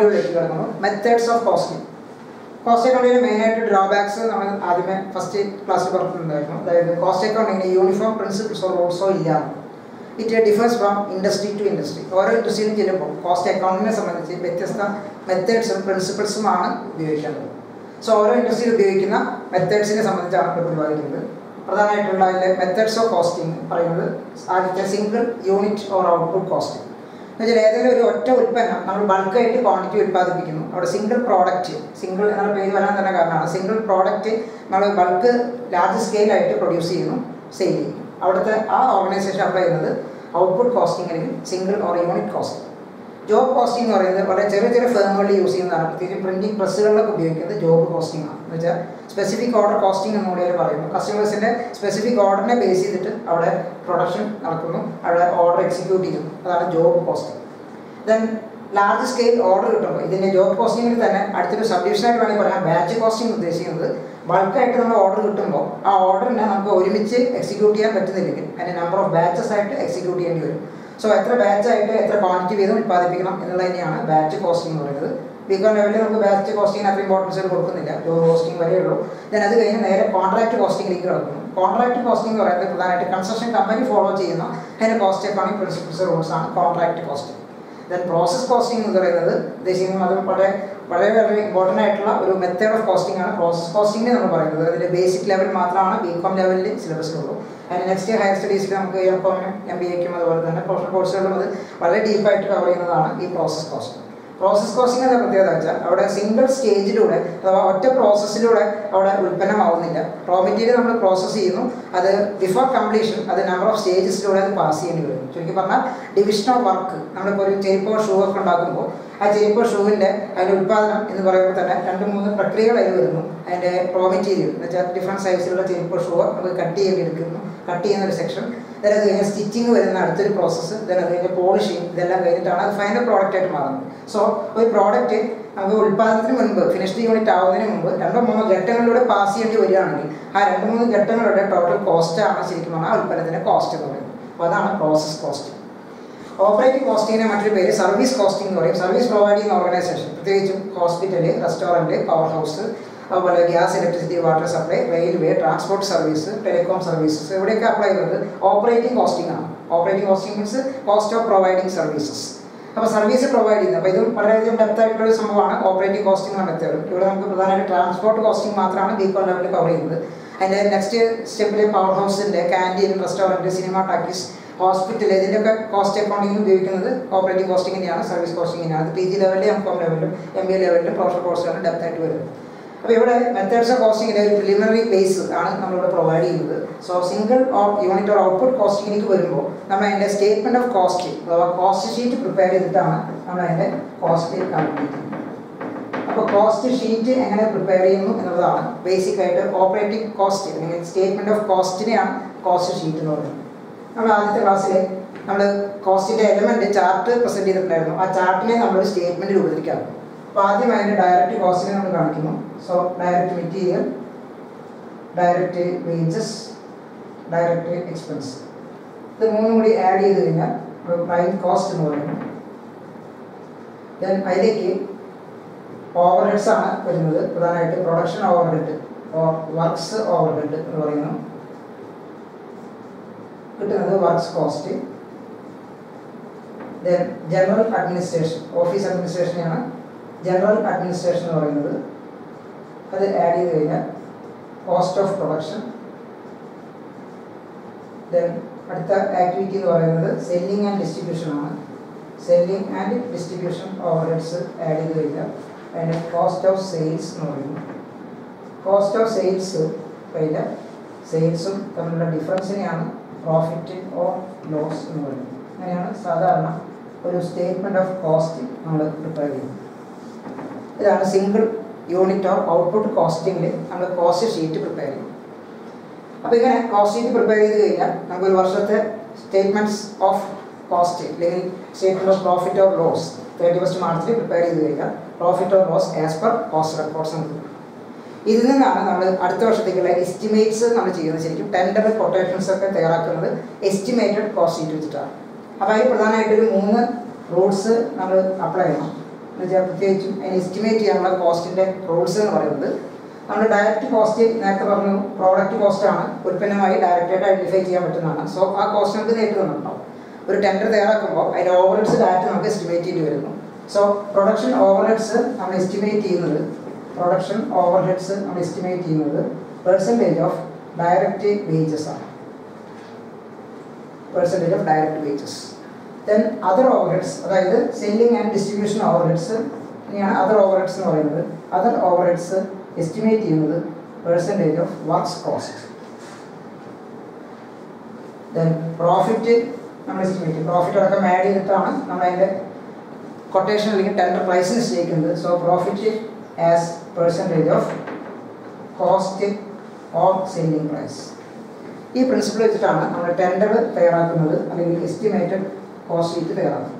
മൊഡ്യൂളിലേക്ക് കിടക്കുന്നു methods of costing cost അക്കൗണ്ടിങ്ങിന് മെയിനായിട്ട് ഡ്രോബാക്സ് നമ്മൾ ആദ്യമേ ഫസ്റ്റ് ക്ലാസ്സിൽ പറഞ്ഞിട്ടുണ്ടായിരുന്നു അതായത് കോസ്റ്റ് അക്കൗണ്ടിങ്ങിന് യൂണിഫോം പ്രിൻസിപ്പിൾസോ റൂൾസോ ഇല്ല it differs from industry to industry ഓരോ ഇൻഡസ്ട്രിയിലും ചെല്ലുമ്പോൾ കോസ്റ്റ് അക്കൗണ്ടിങ്ങിനെ സംബന്ധിച്ച് വ്യത്യസ്ത മെത്തേഡ്സും പ്രിൻസിപ്പിൾസുമാണ് ഉപയോഗിക്കേണ്ടത് സോ ഓരോ ഇൻഡസ്ട്രിയിൽ ഉപയോഗിക്കുന്ന മെത്തേഡ്സിനെ സംബന്ധിച്ചാണ് ഇവിടെ പ്രതിപാദിക്കുന്നത് പ്രധാനമായിട്ടുള്ള അതിലെ മെത്തേഡ്സ് ഓഫ് കോസ്റ്റിംഗ് പറയുന്നത് ആദ്യത്തെ single unit or output costing എന്നുവെച്ചാൽ ഏതെങ്കിലും ഒരു ഒറ്റ ഉൽപ്പന്നം നമ്മൾ ബൾക്കായിട്ട് ക്വാണ്ടിറ്റി ഉൽപ്പാദിപ്പിക്കുന്നു അവിടെ സിംഗിൾ പ്രോഡക്റ്റ് സിംഗിൾ എന്നുള്ള പേര് വരാൻ തന്നെ കാരണമാണ് സിംഗിൾ പ്രോഡക്റ്റ് നമ്മൾ ബൾക്ക് ലാർജ് സ്കെയിലായിട്ട് പ്രൊഡ്യൂസ് ചെയ്യുന്നു സെയിൽ ചെയ്യും അവിടുത്തെ ആ ഓർഗനൈസേഷൻ അപ്ലൈ ചെയ്യുന്നത് ഔട്ട്പുട്ട് കോസ്റ്റിംഗ് അല്ലെങ്കിൽ single or unit costing job costing എന്ന് പറയുന്നത് വളരെ ചെറിയ ചെറിയ ഫേമുകളിൽ യൂസ് ചെയ്യുന്നതാണ് പ്രത്യേകിച്ച് പ്രിന്റിംഗ് പ്രസ്സുകളിലൊക്കെ ഉപയോഗിക്കുന്നത് ജോബ് കോസ്റ്റിംഗ് ആണ് എന്ന് വെച്ചാൽ സ്പെസിഫിക് ഓർഡർ കോസ്റ്റിംഗ് എന്ന് കൂടുതൽ പറയുന്നു കസ്റ്റമേഴ്സിൻ്റെ സ്പെസിഫിക് ഓർഡറിനെ ബേസ് ചെയ്തിട്ട് അവിടെ പ്രൊഡക്ഷൻ നടക്കുന്നു അവിടെ ഓർഡർ എക്സിക്യൂട്ട് ചെയ്യുന്നു അതാണ് job costing then large scale order കിട്ടുമ്പോൾ ഇതിൻ്റെ ജോബ് കോസ്റ്റിങ്ങിൽ തന്നെ അടുത്തൊരു സബ്ഡിവിഷനായിട്ട് വേണമെങ്കിൽ പറയാം ബാച്ച് കോസ്റ്റിംഗ് ഉദ്ദേശിക്കുന്നത് ബൾക്കായിട്ട് നമ്മൾ ഓർഡർ കിട്ടുമ്പോൾ ആ ഓർഡറിനെ നമുക്ക് ഒരുമിച്ച് എക്സിക്യൂട്ട് ചെയ്യാൻ പറ്റുന്നില്ലെങ്കിൽ അതിൻ്റെ നമ്പർ ഓഫ് ബാച്ചസ് ആയിട്ട് എക്സിക്യൂട്ട് ചെയ്യേണ്ടി വരും സോ എത്ര ബാച്ച് ആയിട്ട് എത്ര ക്വാണ്ടിറ്റി വീതം ഉൽപ്പാദിപ്പിക്കണം എന്നുള്ളത് തന്നെയാണ് ബാച്ച് കോസ്റ്റിംഗ് എന്ന് പറയുന്നത് ബികോൺ ലെവലിൽ നമുക്ക് ബാച്ച് കോസ്റ്റിംഗ് അത്ര ഇമ്പോർട്ടൻസ് കൊടുക്കുന്നില്ല ജോബ് കോസ്റ്റിംഗ് വരെ ഉള്ളൂ ദെൻ അത് കഴിഞ്ഞ് നേരെ കോൺട്രാക്ട് കോസ്റ്റിംഗിലേക്ക് കിടക്കുന്നു കോൺട്രാക്ട് കോസ്റ്റിംഗ് എന്ന് പറയുന്നത് പ്രധാനമായിട്ട് കൺസ്ട്രക്ഷൻ കമ്പനി ഫോളോ ചെയ്യുന്ന അതിൻ്റെ കോസ്റ്റ് അക്കൗണ്ടിംഗ് പ്രിൻസിപ്പിൾസ് റൂൾസ് ആണ് contract costing then process costing എന്ന് പറയുന്നത് ഉദ്ദേശിക്കുന്നത് അത് വളരെ വളരെ വളരെ ഇമ്പോർട്ടൻ്റ് ആയിട്ടുള്ള ഒരു മെത്തേഡ് ഓഫ് കോസ്റ്റിംഗ് ആണ് പ്രോസസ് കോസ്റ്റിംഗ് നമ്മൾ പറയുന്നത് അതിൻ്റെ ബേസിക് ലെവൽ മാത്രമാണ് ബി കോം ലെവലിൽ സിലബസിലുള്ളൂ അതിന് നെക്സ്റ്റ് ഹയർ സ്റ്റഡീസിൽ നമുക്ക് എം കോമിനും എം ബി എക്കും അതുപോലെ തന്നെ പ്രൊഫഷണൽ കോഴ്സുകളിലും അത് വളരെ ഡീപ്പായിട്ട് കവർ ചെയ്യുന്നതാണ് ഈ പ്രോസസ് കോസ്റ്റിംഗ് പ്രോസസ് കോസ്റ്റിംഗ് എന്ന പ്രത്യേകത വെച്ചാൽ അവിടെ സിംഗിൾ സ്റ്റേജിലൂടെ അഥവാ ഒറ്റ പ്രോസസ്സിലൂടെ അവിടെ ഉൽപ്പന്നമാവുന്നില്ല റോ മെറ്റീരിയൽ നമ്മൾ പ്രോസസ്സ് ചെയ്യുന്നു അത് ബിഫോർ കംപ്ലീഷൻ അത് നമ്പർ ഓഫ് സ്റ്റേജസിലൂടെ അത് പാസ് ചെയ്യേണ്ടി വരും ചുരുക്കി പറഞ്ഞാൽ ഡിവിഷൻ ഓഫ് വർക്ക് നമ്മളിപ്പോൾ ഒരു ചെരുപ്പോ ഷൂ ഒക്കെ ഉണ്ടാക്കുമ്പോൾ ആ ചെരുപ്പോ ഷൂവിൻ്റെ അതിൻ്റെ ഉൽപ്പാദനം എന്ന് പറയുമ്പോൾ തന്നെ രണ്ട് മൂന്ന് പ്രക്രിയകൾ അതിൽ വരുന്നു അതിൻ്റെ റോ മെറ്റീരിയൽ എന്ന് വെച്ചാൽ ഡിഫറെൻറ്റ് സൈസിലുള്ള ചെരുപ്പോ ഷൂ നമുക്ക് കട്ട് ചെയ്യേണ്ടി എടുക്കുന്നു കട്ട് ചെയ്യുന്ന ഒരു സെക്ഷൻ ദെൻ അത് കഴിഞ്ഞ് സ്റ്റിച്ചിങ് വരുന്ന അടുത്തൊരു പ്രോസസ്സ് ദെൻ അത് കഴിഞ്ഞ് പോളിഷിങ് ഇതെല്ലാം കഴിഞ്ഞിട്ടാണ് അത് ഫൈനൽ പ്രോഡക്റ്റ് ആയിട്ട് മാറുന്നത് സോ ഒരു പ്രോഡക്റ്റ് നമുക്ക് ഉൽപ്പാദനത്തിന് മുൻപ് ഫിനിഷ്ഡ് യൂണിറ്റ് ആവുന്നതിന് മുമ്പ് രണ്ടോ മൂന്നോ ഘട്ടങ്ങളിലൂടെ പാസ് ചെയ്യേണ്ടി വരികയാണെങ്കിൽ ആ രണ്ട് മൂന്ന് ഘട്ടങ്ങളുടെ ടോട്ടൽ കോസ്റ്റ് ആണ് ശരിക്കും പറഞ്ഞാൽ ആ ഉൽപ്പന്നത്തിൻ്റെ കോസ്റ്റ് എന്ന് പറയുന്നത് അപ്പോൾ അതാണ് പ്രോസസ് കോസ്റ്റ് ഓപ്പറേറ്റിംഗ് കോസ്റ്റിങ്ങിനെ മറ്റൊരു പേര് സർവീസ് കോസ്റ്റിംഗ് എന്ന് പറയും സർവീസ് പ്രൊവൈഡ് ചെയ്യുന്ന ഓർഗനൈസേഷൻ പ്രത്യേകിച്ചും ഹോസ്പിറ്റൽ റെസ്റ്റോറൻറ്റ് പവർ ഹൗസ് അതുപോലെ gas electricity water supply railway transport service telecom services ഇവിടെയൊക്കെ അപ്ലൈ ചെയ്യുന്നത് ഓപ്പറേറ്റിംഗ് കോസ്റ്റിംഗ് ആണ് operating costing means cost of providing services അപ്പോൾ സർവീസ് പ്രൊവൈഡ് ചെയ്യുന്നത് അപ്പോൾ ഇതും വളരെയധികം ഡെപ്ത് ആയിട്ടുള്ള ഒരു സംഭവമാണ് ഓപ്പറേറ്റിംഗ് കോസ്റ്റിംഗ് എന്ന മെത്തേഡ് ഇവിടെ നമുക്ക് പ്രധാനമായിട്ട് ട്രാൻസ്പോർട്ട് കോസ്റ്റിംഗ് മാത്രമാണ് ബികോൺ ലെവലിൽ കവർ ചെയ്യുന്നത് അതിൻ്റെ നെക്സ്റ്റ് സ്റ്റെപ്പിൽ പവർ ഹൗസിൻ്റെ canteen restaurant cinema talkies hospital ഇതിൻ്റെയൊക്കെ കോസ്റ്റ് അക്കൗണ്ടിങ് ഉപയോഗിക്കുന്നത് ഓപ്പറേറ്റിംഗ് കോസ്റ്റിങ്ങിൻ്റെയാണ് സർവീസ് കോസ്റ്റിങ്ങിൻ്റെയാണ് അത് പി ജി ലെവലിലും എം കോം ലെവലിലും എം ബി എ ലെവലിലും പ്രൊഫഷണൽ കോഴ്സുകളും ഡെപ്ത് ആയിട്ട് വരുന്നത് അപ്പോൾ ഇവിടെ മെത്തേഡ്സ് ഓഫ് കോസ്റ്റിങ്ങിൻ്റെ ഒരു പ്രിലിമിനറി ബേസ് ആണ് നമ്മളിവിടെ പ്രൊവൈഡ് ചെയ്യുന്നത് so single or unit or output കോസ്റ്റിങ്ങിലേക്ക് വരുമ്പോൾ നമ്മൾ അതിൻ്റെ സ്റ്റേറ്റ്മെൻറ്റ് ഓഫ് കോസ്റ്റ് അഥവാ കോസ്റ്റ് ഷീറ്റ് പ്രിപ്പയർ ചെയ്തിട്ടാണ് നമ്മൾ അതിൻ്റെ കോസ്റ്റ് കാൽക്കുലേറ്റ് ചെയ്യുന്നത് അപ്പോൾ കോസ്റ്റ് ഷീറ്റ് എങ്ങനെ പ്രിപ്പയർ ചെയ്യുന്നു എന്നുള്ളതാണ് ബേസിക് ആയിട്ട് ഓപ്പറേറ്റിംഗ് കോസ്റ്റ് അല്ലെങ്കിൽ സ്റ്റേറ്റ്മെൻറ്റ് ഓഫ് കോസ്റ്റിനെയാണ് കോസ്റ്റ് ഷീറ്റ് എന്ന് പറയുന്നത് നമ്മൾ ആദ്യത്തെ ക്ലാസ്സിൽ നമ്മൾ കോസ്റ്റിൻ്റെ എലമെൻറ്റ് ചാർട്ട് പ്രസൻറ്റ് ചെയ്തിട്ടുണ്ടായിരുന്നു ആ ചാർട്ടിനെ നമ്മൾ സ്റ്റേറ്റ്മെൻറ്റ് രൂപത്തിലേക്കാണ് അപ്പോൾ ആദ്യം അതിൻ്റെ ഡയറക്റ്റ് കോസ്റ്റിനെ നമ്മൾ കാണിക്കുന്നു so direct material direct wages direct expense ഇത് മൂന്നും കൂടി ആഡ് ചെയ്ത് കഴിഞ്ഞാൽ പ്രൈം കോസ്റ്റ് എന്ന് പറയുന്നു ദെൻ അതിലേക്ക് ഓവർ ഹെഡ്സ് ആണ് വരുന്നത് പ്രധാനമായിട്ട് production overhead or works overhead എന്ന് പറയുന്നു കിട്ടുന്നത് works cost then general administration office അഡ്മിനിസ്ട്രേഷനെയാണ് ജനറൽ അഡ്മിനിസ്ട്രേഷൻ എന്ന് പറയുന്നത് അത് ആഡ് ചെയ്ത് കഴിഞ്ഞാൽ കോസ്റ്റ് ഓഫ് പ്രൊഡക്ഷൻ ദെൻ അടുത്ത ആക്ടിവിറ്റി എന്ന് പറയുന്നത് സെല്ലിംഗ് ആൻഡ് ഡിസ്ട്രിബ്യൂഷൻ ആണ് selling and distribution overheads add ചെയ്ത് കഴിഞ്ഞാൽ അതിൻ്റെ കോസ്റ്റ് ഓഫ് സെയിൽസ് എന്ന് പറയുന്നു കോസ്റ്റ് ഓഫ് സെയിൽസ് കഴിഞ്ഞാൽ സെയിൽസും തമ്മിലുള്ള ഡിഫറൻസിനെയാണ് പ്രോഫിറ്റ് ഓർ ലോസ് എന്ന് പറയുന്നത് അങ്ങനെയാണ് സാധാരണ ഒരു സ്റ്റേറ്റ്മെൻറ്റ് ഓഫ് കോസ്റ്റ് നമ്മൾ പ്രിപ്പയർ ചെയ്യുന്നത് ഇതാണ് സിംഗിൾ യൂണിറ്റ് ഓഫ് ഔട്ട്പുട്ട് കോസ്റ്റിങ്ങിൽ നമ്മൾ കോസ്റ്റ് ഷീറ്റ് പ്രിപ്പയർ ചെയ്യും അപ്പോൾ ഇങ്ങനെ കോസ്റ്റ് ഷീറ്റ് പ്രിപ്പയർ ചെയ്ത് കഴിഞ്ഞാൽ നമുക്ക് ഒരു വർഷത്തെ സ്റ്റേറ്റ്മെൻറ്റ്സ് ഓഫ് കോസ്റ്റ് അല്ലെങ്കിൽ statement of profit or loss thirty first മാർച്ചിൽ പ്രിപ്പയർ ചെയ്ത് കഴിഞ്ഞാൽ profit or loss as per cost records നമുക്ക് കിട്ടും ഇതിൽ നിന്നാണ് നമ്മൾ അടുത്ത വർഷത്തേക്കുള്ള എസ്റ്റിമേറ്റ്സ് നമ്മൾ ചെയ്യുന്നത് ശരിക്കും ടെൻഡർ കൊട്ടേഷൻസ് ഒക്കെ തയ്യാറാക്കുന്നത് എസ്റ്റിമേറ്റഡ് കോസ്റ്റ് ഷീറ്റ് വെച്ചിട്ടാണ് അപ്പോൾ അതിൽ പ്രധാനമായിട്ടൊരു മൂന്ന് റൂൾസ് നമ്മൾ അപ്ലൈ ചെയ്യണം എന്ന് വെച്ചാൽ പ്രത്യേകിച്ചും അതിന് എസ്റ്റിമേറ്റ് ചെയ്യാനുള്ള കോസ്റ്റിൻ്റെ റൂൾസ് എന്ന് പറയുന്നത് നമ്മൾ ഡയറക്റ്റ് കോസ്റ്റ് നേരത്തെ പറഞ്ഞു പ്രോഡക്റ്റ് കോസ്റ്റ് ആണ് ഉൽപ്പന്നമായി ഡയറക്റ്റായിട്ട് ഐഡൻറ്റിഫൈ ചെയ്യാൻ പറ്റുന്നതാണ് സോ ആ കോസ്റ്റ് നമുക്ക് നേരിട്ട് തന്നിട്ടുണ്ടാവും ഒരു ടെൻഡർ തയ്യാറാക്കുമ്പോൾ അതിൻ്റെ ഓവർഹെഡ്സ് ഡയറക്റ്റ് നമുക്ക് എസ്റ്റിമേറ്റ് ചെയ്യേണ്ടി വരുന്നു സോ പ്രൊഡക്ഷൻ ഓവർഹെഡ്സ് നമ്മൾ എസ്റ്റിമേറ്റ് ചെയ്യുന്നത് പ്രൊഡക്ഷൻ ഓവർഹെഡ്സ് നമ്മൾ എസ്റ്റിമേറ്റ് ചെയ്യുന്നത് പെർസെൻറ്റേജ് ഓഫ് ഡയറക്റ്റ് വേജസ് ആണ് percentage of direct wages then other overheads അതായത് സെല്ലിംഗ് ആൻഡ് ഡിസ്ട്രിബ്യൂഷൻ ഓവർഹെഡ്സ് ഇനിയാണ് അതർ ഓവർഹെഡ്സ് എന്ന് പറയുന്നത് അതർ ഓവർഹെഡ്സ് എസ്റ്റിമേറ്റ് ചെയ്യുന്നത് percentage of works cost then profit നമ്മൾ എസ്റ്റിമേറ്റ് ചെയ്യും പ്രോഫിറ്റ് അടക്കം ആഡ് ചെയ്തിട്ടാണ് നമ്മൾ അതിൻ്റെ കൊട്ടേഷൻ അല്ലെങ്കിൽ ടെൻഡർ പ്രൈസ് നിശ്ചയിക്കുന്നത് so profit as percentage of cost or selling price ഈ പ്രിൻസിപ്പിൾ വെച്ചിട്ടാണ് നമ്മൾ ടെൻഡർ തയ്യാറാക്കുന്നത് അല്ലെങ്കിൽ എസ്റ്റിമേറ്റഡ് കോസ്റ്റ് ഷീറ്റ് തയ്യാറാക്കുന്നത്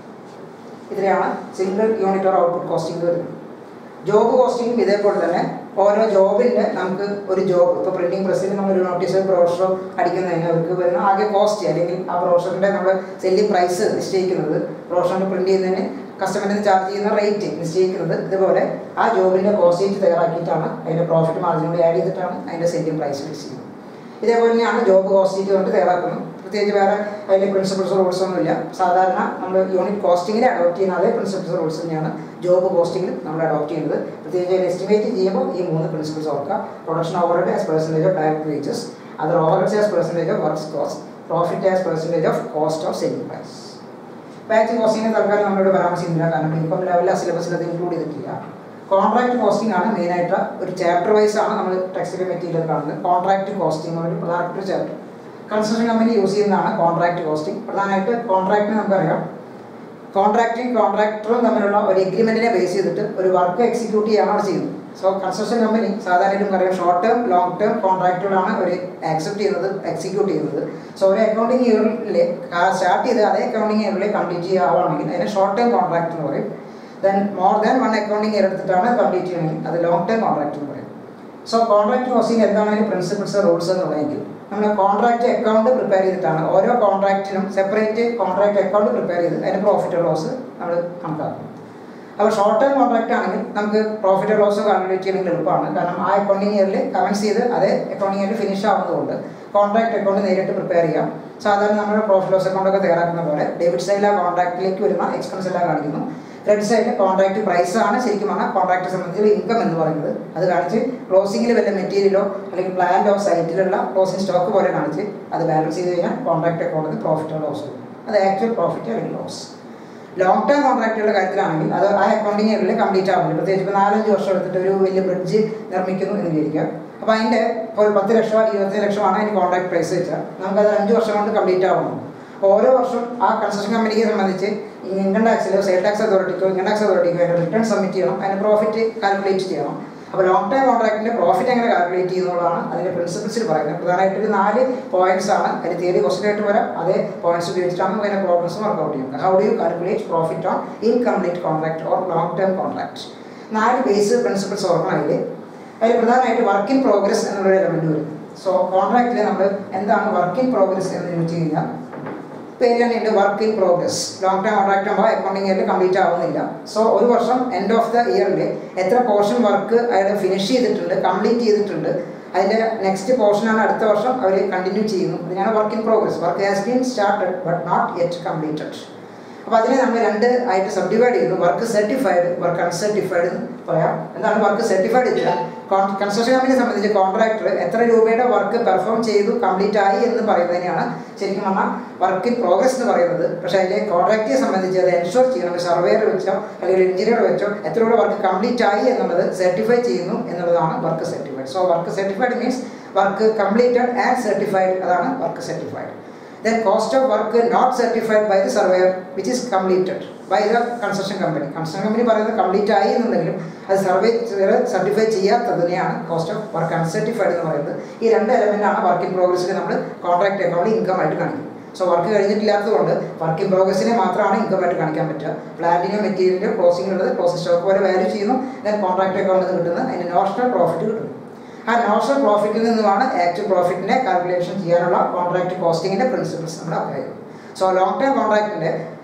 ഇതിനെയാണ് single unit or output costing വരുന്നത് ജോബ് കോസ്റ്റിംഗ് ഇതേപോലെ തന്നെ ഓരോ ജോബിൻ്റെ നമുക്ക് ഒരു ജോബ് ഇപ്പോൾ പ്രിൻറ്റിംഗ് പ്രസ്സിൽ നമ്മളൊരു നോട്ടീസ് ബ്രോഷറോ അടിക്കുന്നതിന് അവർക്ക് വരുന്ന ആകെ കോസ്റ്റ് അല്ലെങ്കിൽ ആ ബ്രോഷറിൻ്റെ നമ്മൾ സെല്ലിംഗ് പ്രൈസ് നിശ്ചയിക്കുന്നത് ബ്രോഷറിൻ്റെ പ്രിൻറ്റ് ചെയ്യുന്നതിന് കസ്റ്റമറിന് ചാർജ് ചെയ്യുന്ന റേറ്റ് നിശ്ചയിക്കുന്നത് ഇതുപോലെ ആ ജോബിൻ്റെ കോസ്റ്റ് ഷീറ്റ് തയ്യാറാക്കിയിട്ടാണ് അതിൻ്റെ പ്രോഫിറ്റ് മാർജിൻ കൂടി ആഡ് ചെയ്തിട്ടാണ് അതിൻ്റെ സെല്ലിംഗ് പ്രൈസ് ഫിക്സ് ചെയ്യുന്നത് ഇതേപോലെ തന്നെയാണ് ജോബ് കോസ്റ്റ് ഷീറ്റ് കൊണ്ട് തയ്യാറാക്കുന്നത് പ്രത്യേകിച്ച് വേറെ അതിൻ്റെ പ്രിൻസിപ്പിൾസ് റൂൾസ് ഒന്നുമില്ല സാധാരണ നമ്മൾ യൂണിറ്റ് കോസ്റ്റിങ്ങിൽ അഡോപ്റ്റ് ചെയ്യുന്ന അതേ പ്രിൻസിപ്പിൾസ് റൂൾസ് തന്നെയാണ് ജോബ് കോസ്റ്റിങ്ങിൽ നമ്മൾ അഡോപ്റ്റ് ചെയ്യുന്നത് പ്രത്യേകിച്ച് അതിൽ എസ്റ്റിമേറ്റ് ചെയ്യുമ്പോൾ ഈ മൂന്ന് പ്രിൻസിപ്പിൾസ് ഓർക്കുക production overhead as percentage of direct wages other overheads as percentage of works cost profit as percentage of cost of selling price batch കോസ്റ്റിങ്ങിന് തൽക്കാലം നമ്മളോട് പരാമർശിക്കുന്നില്ല കാരണം ഇൻകം ലെവലിൽ ആ സിലബസിൽ അത് ഇൻക്ലൂഡ് ചെയ്തിട്ടില്ല കോൺട്രാക്ട് കോസ്റ്റിംഗ് ആണ് മെയിനായിട്ട് ഒരു ചാപ്റ്റർ വൈസ് ആണ് നമ്മൾ ടെക്സ്റ്റിലെ മെറ്റീരിയൽ കാണുന്നത് കോൺട്രാക്ട് കോസ്റ്റിംഗ് ഒരു പ്രധാനപ്പെട്ട ഒരു ചാപ്റ്റർ കൺസ്ട്രക്ഷൻ കമ്പനി യൂസ് ചെയ്യുന്നതാണ് കോൺട്രാക്ട് കോസ്റ്റിംഗ് പ്രധാനമായിട്ട് കോൺട്രാക്റ്റിന് നമുക്കറിയാം കോൺട്രാക്റ്റിംഗ് കോൺട്രാക്ടറും തമ്മിലുള്ള ഒരു എഗ്രിമെൻറ്റിനെ ബേസ് ചെയ്തിട്ട് ഒരു വർക്ക് എക്സിക്യൂട്ട് ചെയ്യാണ് അവിടെ ചെയ്യുന്നത് സോ കൺസ്ട്രക്ഷൻ കമ്പനി സാധാരണ നമുക്കറിയാം ഷോർട്ട് ടേം ലോങ് ടേം കോൺട്രാക്റ്റുകളാണ് അവർ ആക്സെപ്റ്റ് ചെയ്യുന്നത് എക്സിക്യൂട്ട് ചെയ്യുന്നത് സോ ഒരു അക്കൗണ്ടിങ് ഇയറിൽ സ്റ്റാർട്ട് ചെയ്ത് അതേ അക്കൗണ്ടിങ് ഇയറിൽ കംപ്ലീറ്റ് ചെയ്യാവുകയാണെങ്കിൽ അതിനെ ഷോർട്ട് ടേം കോൺട്രാക്ട് എന്ന് പറയും then more than one accounting year എടുത്തിട്ടാണ് കംപ്ലീറ്റ് ചെയ്യണമെങ്കിൽ അത് ലോങ് ടേം കോൺട്രാക്ട് എന്ന് പറയും സോ കോൺട്രാക്ട് കോസ്റ്റിംഗ് എന്താണ് അതിന് പ്രിൻസിപ്പിൾസ് റൂൾസ് എന്നുള്ളതെങ്കിൽ നമ്മൾ കോൺട്രാക്ട് അക്കൗണ്ട് പ്രിപ്പയർ ചെയ്തിട്ടാണ് ഓരോ കോൺട്രാക്റ്റിനും സെപ്പറേറ്റ് കോൺട്രാക്ട് അക്കൗണ്ട് പ്രിപ്പയർ ചെയ്ത് അതിന് പ്രോഫിറ്റ് ലോസ് നമ്മൾ കണക്കാക്കും അപ്പോൾ ഷോർട്ട് ടേം കോൺട്രാക്റ്റ് ആണെങ്കിൽ നമുക്ക് പ്രോഫിറ്റ് ലോസ് കാൽക്കുലേറ്റ് ചെയ്യണമെങ്കിൽ എളുപ്പമാണ് കാരണം ആ അക്കൗണ്ടിങ് ഇയറിൽ കമൻസ് ചെയ്ത് അതേ അക്കൗണ്ടിങ് ഇയറിൽ ഫിനിഷ് ആവുന്നതുകൊണ്ട് കോൺട്രാക്ട് അക്കൗണ്ട് നേരിട്ട് പ്രിപ്പയർ ചെയ്യാം സാധാരണ നമ്മുടെ പ്രോഫിറ്റ് ലോസ് അക്കൗണ്ട് ഒക്കെ തയ്യാറാക്കുന്ന പോലെ ഡെബിറ്റ് സൈഡിൽ ആ കോൺട്രാക്റ്റിലേക്ക് വരുന്ന എക്സ്പെൻസ് എല്ലാം കാണിക്കുന്നു ക്രെഡിറ്റ് സൈഡിൽ കോൺട്രാക്ട് പ്രൈസ് ആണ് ശരിക്കും പറഞ്ഞാൽ കോൺട്രാക്ട് സംബന്ധിച്ച് ഇൻകം എന്ന് പറയുന്നത് അത് കാണിച്ച് ക്ലോസിംഗിൽ വല്ല മെറ്റീരിയലോ അല്ലെങ്കിൽ പ്ലാന്റോ സൈറ്റിലുള്ള ക്ലോസിംഗ് സ്റ്റോക്ക് പോലെ കാണിച്ച് അത് ബാലൻസ് ചെയ്ത് കഴിഞ്ഞാൽ കോൺട്രാക്ട് അക്കൗണ്ടിൽ പ്രോഫിറ്റോ ലോസ് അത് ആക്ച്വൽ പ്രോഫിറ്റ് അല്ലെങ്കിൽ ലോസ് ലോങ് ടേം കോൺട്രാക്റ്റുകളുടെ കാര്യത്തിലാണെങ്കിൽ അത് ആ അക്കൗണ്ടിങ് ഇയറിൽ കംപ്ലീറ്റ് ആവുന്നില്ല പ്രത്യേകിച്ച് ഇപ്പോൾ നാലഞ്ച് വർഷം എടുത്തിട്ട് ഒരു വലിയ ബ്രിഡ്ജ് നിർമ്മിക്കുന്നു എന്ന് വിചാരിക്കുക അപ്പോൾ അതിൻ്റെ ഇപ്പോൾ ഒരു പത്ത് ലക്ഷം ഇരുപത്തി ലക്ഷമാണ് അതിന് കോൺട്രാക്ട് പ്രൈസ് വെച്ചാൽ നമുക്കത് അഞ്ച് വർഷം കൊണ്ട് കംപ്ലീറ്റ് ആവണം അപ്പോൾ ഓരോ വർഷം ആ കൺസ്ട്രക്ഷൻ കമ്പനിയെ സംബന്ധിച്ച് ഇൻകം ടാക്സിലോ സെയിൽ ടാക്സ് അതോറിറ്റിക്കോ ഇൻകം ടാക്സ് അതോറിറ്റിക്കോ അതിൻ്റെ റിട്ടേൺ സബ്മിറ്റ് ചെയ്യണം അതിൻ്റെ പ്രോഫിറ്റ് കാൽക്കുലേറ്റ് ചെയ്യണം അപ്പോൾ ലോങ് ടൈം കോൺട്രാക്റ്റിൻ്റെ പ്രോഫിറ്റ് എങ്ങനെ കാൽക്കുലേറ്റ് ചെയ്യുന്നതാണ് അതിൻ്റെ പ്രിൻസിപ്പിൾസിൽ പറയുന്നത് പ്രധാനമായിട്ട് ഒരു നാല് പോയിന്റ്സ് ആണ് അതിന് തിയറി ക്വസ്റ്റൻ ആയിട്ട് വരാം അതേ പോയിന്റ്സ് ഉപയോഗിച്ചിട്ടാണ് അതിൻ്റെ പ്രോബ്ലംസ് വർക്ക്ഔട്ട് ചെയ്യുന്നത് how do you calculate profit on incomplete contract or long term contract നാല് ബേസ് പ്രിൻസിപ്പിൾസ് ഓർമ്മ അതിൽ അതിൽ പ്രധാനമായിട്ട് വർക്ക് ഇൻ പ്രോഗ്രസ് എന്നുള്ളൊരു എലമെൻറ്റ് വരും സോ കോൺട്രാക്റ്റിൽ നമ്മൾ എന്താണ് വർക്ക് ഇൻ പ്രോഗ്രസ് എന്ന് ചോദിച്ചു കഴിഞ്ഞാൽ പേര് തന്നെയുണ്ട് work in progress long time contract ആകുമ്പോൾ അക്കൗണ്ടിങ് ഇയറിൽ കംപ്ലീറ്റ് ആവുന്നില്ല സോ ഒരു വർഷം എൻഡ് ഓഫ് ദ ഇയറിൽ എത്ര പോർഷൻ വർക്ക് അയാൾ ഫിനിഷ് ചെയ്തിട്ടുണ്ട് കംപ്ലീറ്റ് ചെയ്തിട്ടുണ്ട് അതിൻ്റെ നെക്സ്റ്റ് പോർഷനാണ് അടുത്ത വർഷം അവർ കണ്ടിന്യൂ ചെയ്യുന്നു ഇതിനാണ് work in progress work has been started but not yet completed അപ്പോൾ അതിനെ നമ്മൾ രണ്ട് ആയിട്ട് സബ്ഡിവൈഡ് ചെയ്യുന്നു വർക്ക് സർട്ടിഫൈഡ് വർക്ക് അൺസർട്ടിഫൈഡ് എന്ന് പറയാം എന്താണ് വർക്ക് സർട്ടിഫൈഡ് വെച്ചാൽ കൺസ്ട്രക്ഷൻ കമ്പനിയെ സംബന്ധിച്ച് കോൺട്രാക്ടർ എത്ര രൂപയുടെ വർക്ക് പെർഫോം ചെയ്തു കംപ്ലീറ്റ് ആയി എന്ന് പറയുന്നതിനെയാണ് ശരിക്കും പറഞ്ഞാൽ വർക്ക് ഇൻ പ്രോഗ്രസ് എന്ന് പറയുന്നത് പക്ഷേ അതിലെ കോൺട്രാക്റ്റിനെ സംബന്ധിച്ച് അത് എൻഷുർ ചെയ്യണം സർവേയർ വെച്ചോ അല്ലെങ്കിൽ എഞ്ചിനീയർ വെച്ചോ എത്ര രൂപ വർക്ക് കംപ്ലീറ്റ് ആയി എന്നുള്ളത് സർട്ടിഫൈ ചെയ്യുന്നു എന്നുള്ളതാണ് work certified so work certified means work completed and certified അതാണ് work certified then cost of work not certified by the surveyor which is completed by the construction company construction company പറയുന്നത് complete ആയി എന്നുണ്ടെങ്കിലും അത് survey certify ചെയ്യാത്തതിനെയാണ് cost of work uncertified എന്ന് പറയുന്നത് ഈ രണ്ട് എലമെൻ്റ് ആണ് വർക്ക് ഇൻ പ്രോഗ്രസ്സിൽ നമ്മൾ കോൺട്രാക്ട് അക്കൗണ്ടിൽ ഇൻകം ആയിട്ട് കാണിക്കും സോ വർക്ക് കഴിഞ്ഞിട്ടില്ലാത്തതുകൊണ്ട് വർക്ക് ഇൻ പ്രോഗ്രസ്സിനെ മാത്രമാണ് ഇൻകം ആയിട്ട് കാണിക്കാൻ പറ്റുക പ്ലാന്റിനോ മെറ്റീരിയലിൻ്റെ ക്ലോസിംഗിലുള്ളത് ക്ലോസിംഗ് സ്റ്റോക്ക് പോലെ വാല്യൂ ചെയ്യുന്നു ദെൻ കോൺട്രാക്ട് അക്കൗണ്ടിൽ നിന്ന് കിട്ടുന്ന അതിൻ്റെ നോഷണൽ പ്രോഫിറ്റ് കിട്ടുന്നു ആ നോഷണൽ പ്രോഫിറ്റിൽ നിന്നുമാണ് ആക്ച്വൽ പ്രോഫിറ്റിനെ കാൽക്കുലേഷൻ ചെയ്യാനുള്ള കോൺട്രാക്ട് കോസ്റ്റിങ്ങിൻ്റെ പ്രിൻസിപ്പിൾസ് നമ്മൾ അപ്ലൈ ചെയ്യും സോ ലോങ് ടൈം കോൺട്രാക്റ്റിൻ്റെ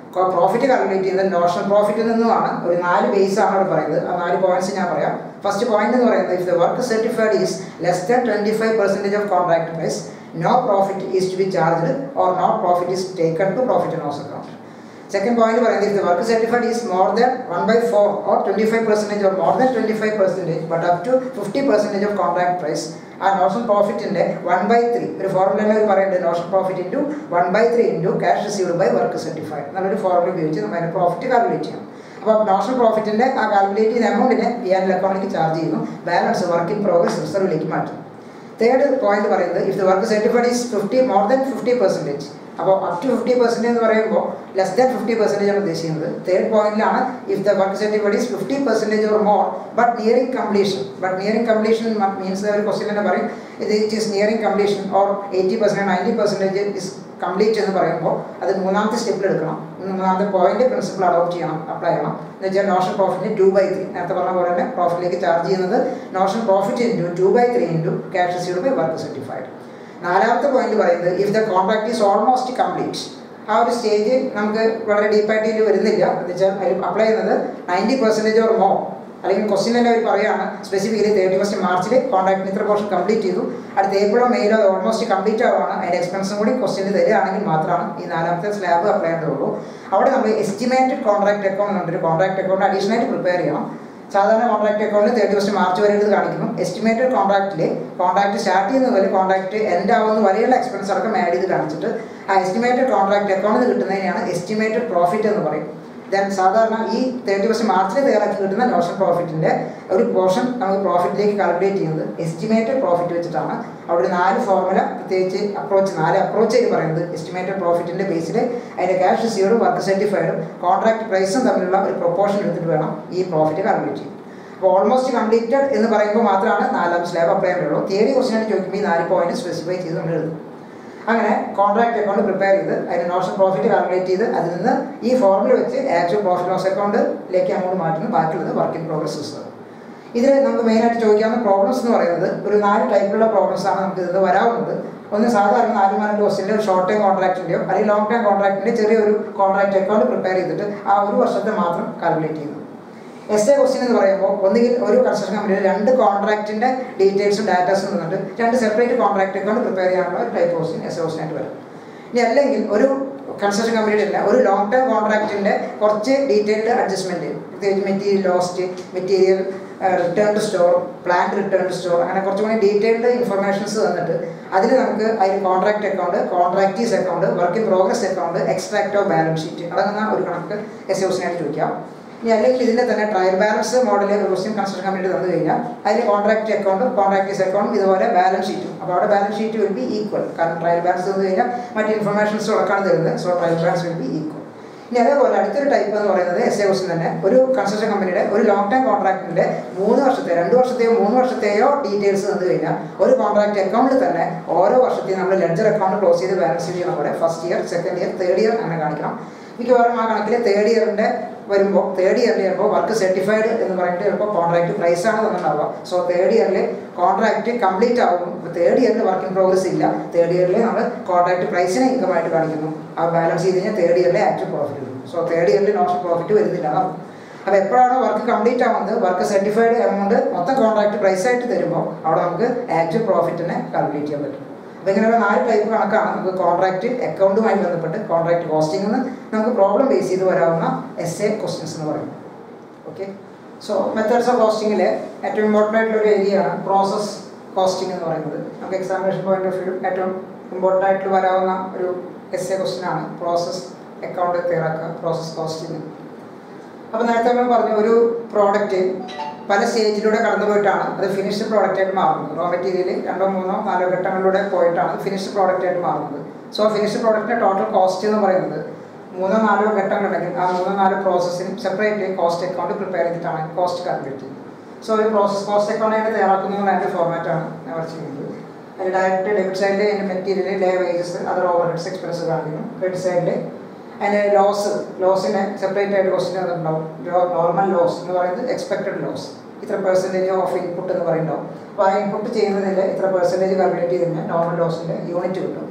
പ്രോഫിറ്റ് കാൽക്കുലേറ്റ് ചെയ്യുന്നത് നോഷണൽ പ്രോഫിറ്റിൽ നിന്നുമാണ് ഒരു നാല് ബേസ് ആണ് അവിടെ പറയുന്നത് ആ നാല് പോയിന്റ്സ് ഞാൻ പറയാം ഫസ്റ്റ് പോയിന്റ് എന്ന് പറയുന്നത് if the work certified is less than twenty five percentage of contract price no profit is to be charged or no profit is taken to profit and loss account second point പറയുന്നത് if the work certified is more than one by four or twenty five percentage or more than twenty five percentage but up to fifty percentage of contract price ആ notion പ്രോഫിറ്റിന്റെ one by three ഒരു formula ഒരു പറയുന്നുണ്ട് notion profit into one by three into cash received by work certified എന്നുള്ളൊരു formula ഉപയോഗിച്ച് നമ്മൾ അതിന്റെ profit calculate ചെയ്യണം അപ്പോൾ നോഷൻ പ്രോഫിറ്റിന്റെ ആ കാൽക്കുലേറ്റ് ചെയ്യുന്ന എമൗണ്ടിനെ പി ആൻഡ് അക്കൗണ്ടിലേക്ക് ചാർജ് ചെയ്യുന്നു ബാലൻസ് വർക്ക് ഇൻ പ്രോഗ്രസ് റിസർവിലേക്ക് മാറ്റും തേർഡ് പോയിന്റ് പറയുന്നത് if the work certified is fifty more than fifty percentage അപ്പോൾ അപ് ടു ഫിഫ്റ്റി പെർസെൻറ്റേജ് എന്ന് പറയുമ്പോൾ ലെസ് ദാൻ ഫിഫ്റ്റി പെർസെൻറ്റേജ് ആണ് ഉദ്ദേശിക്കുന്നത് തേർഡ് പോയിന്റിലാണ് if the work certified is fifty percentage or more but nearing completion but nearing completion means ഒരു question തന്നെ പറയും ഇത് it is nearing completion or eighty percent ninety percentage is complete എന്ന് പറയുമ്പോൾ അത് മൂന്നാമത്തെ സ്റ്റെപ്പിൽ എടുക്കണം മൂന്നാമത്തെ പോയിന്റ് പ്രിൻസിപ്പിൾ അഡോപ്റ്റ് ചെയ്യണം അപ്ലൈ ചെയ്യണം എന്ന് വെച്ചാൽ നോഷൻ പ്രോഫിറ്റിന് ടു ബൈ ത്രീ നേരത്തെ പറഞ്ഞ പോലെ തന്നെ പ്രോഫിറ്റിലേക്ക് ചാർജ് ചെയ്യുന്നത് notion profit into two by three into cash received by work certified നാലാമത്തെ പോയിന്റ് പറയുന്നത് if the contract is almost complete ആ ഒരു സ്റ്റേജ് നമുക്ക് വളരെ ഡീപ്പായിട്ട് ഇതിൽ വരുന്നില്ല എന്ന് വെച്ചാൽ അതിൽ അപ്ലൈ ചെയ്യുന്നത് നയൻറ്റി പെർസെൻറ്റേജ് ഓർ മോ അല്ലെങ്കിൽ ക്വസ്റ്റ്യൻ തന്നെ അവർ പറയുകയാണ് സ്പെസിഫിക്കലി തേർട്ടി ഫസ്റ്റ് മാർച്ചിൽ കോൺട്രാക്ടിന് ഇത്ര പോർഷൻ കംപ്ലീറ്റ് ചെയ്തു അടുത്ത ഏപ്രിലോ മെയിലോ അത് ഓൾമോസ്റ്റ് കംപ്ലീറ്റ് ആവുകയാണ് അതിൻ്റെ എക്സ്പെൻസും കൂടി ക്വസ്റ്റ്യൻ തരികയാണെങ്കിൽ മാത്രമാണ് ഈ നാലാമത്തെ സ്ലാബ് അപ്ലൈ ചെയ്യേണ്ടതുള്ളൂ അവിടെ നമ്മൾ എസ്റ്റിമേറ്റഡ് കോൺട്രാക്ട് അക്കൗണ്ട് ഉണ്ട് ഒരു കോൺട്രാക്ട് അക്കൗണ്ട് അഡീഷണൽ ആയിട്ട് പ്രിപ്പയർ ചെയ്യണം സാധാരണ കോൺട്രാക്ട് അക്കൗണ്ടിൽ തേർട്ടി ഫസ്റ്റ് മാർച്ച് വരെ ഇത് കാണിക്കുന്നു എസ്റ്റിമേറ്റഡ് കോൺട്രാക്റ്റിൽ കോൺട്രാക്ട് സ്റ്റാർട്ട് ചെയ്യുന്ന വരെ കോൺട്രാക്ട് എൻഡ് ആവുന്ന വരെയുള്ള എക്സ്പെൻസ് അടക്കം ആഡ് ചെയ്ത് കാണിച്ചിട്ട് ആ എസ്റ്റിമേറ്റഡ് കോൺട്രാക്ട് അക്കൗണ്ടിൽ നിന്ന് കിട്ടുന്നതിനെയാണ് എസ്റ്റിമേറ്റഡ് പ്രോഫിറ്റ് എന്ന് പറയും ദെൻ സാധാരണ ഈ തേർട്ടി ഫസ്റ്റ് മാർച്ചിൽ തയ്യാറാക്കി കിട്ടുന്ന നോഷൻ പ്രോഫിറ്റിൻ്റെ ഒരു പോർഷൻ നമുക്ക് പ്രോഫിറ്റിലേക്ക് കാൽക്കുലേറ്റ് ചെയ്യുന്നത് എസ്റ്റിമേറ്റഡ് പ്രോഫിറ്റ് വെച്ചിട്ടാണ് അവിടെ ഒരു നാല് ഫോർമുല പ്രത്യേകിച്ച് അപ്രോച്ച് നാല് അപ്രോച്ച് ആയിട്ട് പറയുന്നത് എസ്റ്റിമേറ്റഡ് പ്രോഫിറ്റിൻ്റെ ബേസിൽ അതിൻ്റെ ക്യാഷ് റിസീവ്ഡും വർക്ക് സർട്ടിഫൈഡും കോൺട്രാക്ട് പ്രൈസും തമ്മിലുള്ള ഒരു പ്രൊപ്പോർഷൻ എടുത്തിട്ട് വേണം ഈ പ്രോഫിറ്റ് കാൽക്കുലേറ്റ് ചെയ്യാൻ അപ്പോൾ ഓൾമോസ്റ്റ് കംപ്ലീറ്റഡ് എന്ന് പറയുമ്പോൾ മാത്രമാണ് നാലാം സ്ലാബ് അപ്ലൈ ചെയ്യാനുള്ളൂ തിയറി ക്വസ്റ്റിനാണ് ചോദിക്കുമ്പോൾ ഈ നാല് പോയിന്റ് സ്പെസിഫൈ ചെയ്ത് നമ്മൾ എഴുതും അങ്ങനെ കോൺട്രാക്ട് അക്കൗണ്ട് പ്രിപ്പയർ ചെയ്ത് അതിന് നോഷൻ പ്രോഫിറ്റ് കാൽക്കുലേറ്റ് ചെയ്ത് അതിൽ നിന്ന് ഈ ഫോർമുല വെച്ച് ആക്ച്വൽ പ്രോഫിറ്റ് ലോസ് അക്കൗണ്ടിലേക്ക് അങ്ങോട്ട് മാറ്റുന്നു ബാക്കിയുള്ളത് വർക്ക് ഇൻ പ്രോഗ്രസ് സിസ്റ്റം ഇതിൽ നമുക്ക് മെയിനായിട്ട് ചോദിക്കാവുന്ന പ്രോബ്ലംസ് എന്ന് പറയുന്നത് ഒരു നാല് ടൈപ്പിലുള്ള പ്രോബ്ലംസ് ആണ് നമുക്ക് ഇത് വരാവുന്നത് ഒന്ന് സാധാരണ നാല് മാർക്ക് ക്വസ്റ്റിൻ്റെ ഒരു ഷോർട്ട് ടൈം കോൺട്രാക്റ്റിൻ്റെയോ അല്ലെങ്കിൽ ലോങ് ടൈം കോൺട്രാക്റ്റിൻ്റെ ചെറിയൊരു കോൺട്രാക്ട് അക്കൗണ്ട് പ്രിപ്പയർ ചെയ്തിട്ട് ആ ഒരു വർഷത്തെ മാത്രം കാൽക്കുലേറ്റ് ചെയ്യുന്നു എസ് എ ക്വസ്റ്റ്യൻ എന്ന് പറയുമ്പോൾ ഒന്നുകിൽ ഒരു കൺസ്ട്രക്ഷൻ കമ്പനിയിൽ രണ്ട് കോൺട്രാക്റ്റിൻ്റെ ഡീറ്റെയിൽസും ഡാറ്റാസും നിന്നിട്ട് രണ്ട് സെപ്പറേറ്റ് കോൺട്രാക്ട് അക്കൗണ്ട് പ്രിപ്പയർ ചെയ്യാനുള്ള ഒരു type question S A question ആയിട്ട് വരും ഇനി അല്ലെങ്കിൽ ഒരു കൺസ്ട്രക്ഷൻ കമ്പനിയുടെ അല്ല ഒരു ലോങ് ടേം കോൺട്രാക്റ്റിൻ്റെ കുറച്ച് ഡീറ്റെയിൽഡ് അഡ്ജസ്റ്റ്മെൻറ്റ് പ്രത്യേകിച്ച് material lost material return to store plant return to store അങ്ങനെ കുറച്ചും കൂടി ഡീറ്റെയിൽഡ് ഇൻഫർമേഷൻസ് തന്നിട്ട് അതിൽ നമുക്ക് അതിൽ contract account contractee's account work in progress account extract of balance sheet അടങ്ങുന്ന ഒരു കണക്ക് എസ് ക്വസ്റ്റിനായിട്ട് ചോദിക്കാം ഇനി അല്ലെങ്കിൽ ഇതിൻ്റെ തന്നെ trial balance model question construction company തന്നു കഴിഞ്ഞാൽ അതിൽ കോൺട്രാക്ട് അക്കൗണ്ടും കോൺട്രാക്ടീസ് അക്കൗണ്ടും ഇതുപോലെ ബാലൻസ് ഷീറ്റും അപ്പോൾ അവിടെ balance sheet will be equal കാരണം ട്രയൽ ബാലൻസ് തന്നു കഴിഞ്ഞാൽ മറ്റ് ഇൻഫർമേഷൻസ് ഉടക്കാണ് തരുന്നത് so trial balance will be equal ഇനി അതേപോലെ അടുത്തൊരു ടൈപ്പ് എന്ന് പറയുന്നത് എസ് എ ക്വസ്റ്റൻ തന്നെ ഒരു കൺസ്ട്രക്ഷൻ കമ്പനിയുടെ ഒരു ലോങ് ടൈം കോൺട്രാക്റ്റിൻ്റെ മൂന്ന് വർഷത്തെ രണ്ട് വർഷത്തെയോ മൂന്ന് വർഷത്തെയോ ഡീറ്റെയിൽസ് തന്നു കഴിഞ്ഞാൽ ഒരു കോൺട്രാക്ട് അക്കൗണ്ടിൽ തന്നെ ഓരോ വർഷത്തെയും നമ്മൾ ലെഡ്ജർ അക്കൗണ്ട് ക്ലോസ് ചെയ്ത് ബാലൻസ് ചെയ്യുന്ന പോലെ first year second year third year അങ്ങനെ കാണിക്കണം മിക്കവാറും ആ കണക്കിൽ തേർഡ് ഇയറിൻ്റെ വരുമ്പോൾ തേർഡ് ഇയറിൽ ചിലപ്പോൾ വർക്ക് സർട്ടിഫൈഡ് എന്ന് പറഞ്ഞിട്ട് ചിലപ്പോൾ കോൺട്രാക്ട് പ്രൈസ് ആണ് തന്നിട്ടുണ്ടാവുക സോ തേർഡ് ഇയറിൽ കോൺട്രാക്ട് കംപ്ലീറ്റ് ആകും ഇപ്പോൾ തേർഡ് ഇയറിൽ വർക്ക് ഇൻ പ്രോഗ്രസ് ഇല്ല തേർഡ് ഇയറിൽ നമ്മൾ കോൺട്രാക്ട് പ്രൈസിനെ ഇൻകം ആയിട്ട് കാണിക്കുന്നു ആ ബാലൻസ് ചെയ്ത് കഴിഞ്ഞാൽ തേർഡ് ഇയറിലെ ആക്ച്വൽ പ്രോഫിറ്റ് വരും സോ തേർഡ് ഇയറിൽ നോഷൻ പ്രോഫിറ്റ് വരുന്നില്ല എന്നാണ് അപ്പോൾ എപ്പോഴാണോ വർക്ക് കംപ്ലീറ്റ് ആവുന്നത് വർക്ക് സർട്ടിഫൈഡ് എമൗണ്ട് മൊത്തം കോൺട്രാക്ട് പ്രൈസ് ആയിട്ട് തരുമ്പോൾ അവിടെ നമുക്ക് ആക്ച്വൽ പ്രോഫിറ്റിനെ കാൽക്കുലേറ്റ് ചെയ്യാൻ പറ്റും അപ്പോൾ ഇങ്ങനെയുള്ള നാല് ടൈപ്പ് കണക്കാണ് നമുക്ക് കോൺട്രാക്ട് അക്കൗണ്ടുമായി ബന്ധപ്പെട്ട് കോൺട്രാക്ട് കോസ്റ്റിംഗ് എന്ന് നമുക്ക് പ്രോബ്ലം ബേസ് ചെയ്ത് വരാവുന്ന എസ് എ ക്വസ്റ്റ്യൻസ് എന്ന് പറയുന്നത് ഓക്കെ സോ മെത്തേഡ്സ് ഓഫ് കോസ്റ്റിങ്ങിൽ ഏറ്റവും ഇമ്പോർട്ടൻ്റ് ആയിട്ടുള്ള ഒരു ഏരിയയാണ് പ്രോസസ് കോസ്റ്റിംഗ് എന്ന് പറയുന്നത് നമുക്ക് എക്സാമിനേഷൻ പോയിന്റ് ഓഫ് വ്യൂ ഏറ്റവും ഇമ്പോർട്ടൻ്റ് ആയിട്ട് വരാവുന്ന ഒരു എസ് എ ക്വസ്റ്റ്യൻ ആണ് പ്രോസസ് അക്കൗണ്ട് തയ്യാറാക്കുക പ്രോസസ് കോസ്റ്റിംഗ് അപ്പോൾ നേരത്തെ നമ്മൾ പറഞ്ഞു ഒരു പ്രോഡക്റ്റ് പല സ്റ്റേജിലൂടെ കടന്നു പോയിട്ടാണ് അത് ഫിനിഷ്ഡ് പ്രോഡക്റ്റ് ആയിട്ട് മാറുന്നത് റോ മെറ്റീരിയൽ രണ്ടോ മൂന്നോ നാലോ ഘട്ടങ്ങളിലൂടെ പോയിട്ടാണ് ഫിനിഷ്ഡ് പ്രോഡക്റ്റ് ആയിട്ട് മാറുന്നത് സോ ഫിനിഷ്ഡ് പ്രോഡക്റ്റിന്റെ ടോട്ടൽ കോസ്റ്റ് എന്ന് പറയുന്നത് മൂന്നോ നാലോ ഘട്ടങ്ങളുണ്ടെങ്കിൽ ആ മൂന്നോ നാലോ പ്രോസസ്സിനും സെപ്പറേറ്റ് കോസ്റ്റ് അക്കൗണ്ട് പ്രിപ്പയർ ചെയ്തിട്ടാണ് കോസ്റ്റ് കാൽക്കുലേറ്റ് ചെയ്യുന്നത് സോ ഒരു പ്രോസസ് കോസ്റ്റ് അക്കൗണ്ട് ആയിട്ട് തയ്യാറാക്കുന്നതുകൊണ്ട് അതിൻ്റെ ഫോർമാറ്റാണ് ഞാൻ ചെയ്യുന്നത് അതിൽ ഡയറക്റ്റ് ഡെബിറ്റ് സൈഡിൽ അതിൻ്റെ മെറ്റീരിയൽ ലേ wages other overheads expense കാണിക്കുന്നു ക്രെഡിറ്റ് സൈഡിൽ അതിൻ്റെ ലോസ് ലോസിനെ സെപ്പറേറ്റ് ആയിട്ട് ക്വസ്റ്റ്യൻ തന്നിട്ടുണ്ടാവും നോർമൽ ലോസ് എന്ന് പറയുന്നത് എക്സ്പെക്റ്റഡ് ലോസ് ഇത്ര പെർസെൻറ്റേജ് ഓഫ് ഇൻപുട്ട് എന്ന് പറയുന്നുണ്ടാവും അപ്പോൾ ആ ഇൻപുട്ട് ചെയ്യുന്നതിൽ ഇത്ര പെർസെൻറ്റേജ് കാൽക്കുലേറ്റ് ചെയ്ത് കഴിഞ്ഞാൽ നോർമൽ ലോസിൻ്റെ യൂണിറ്റ് കിട്ടും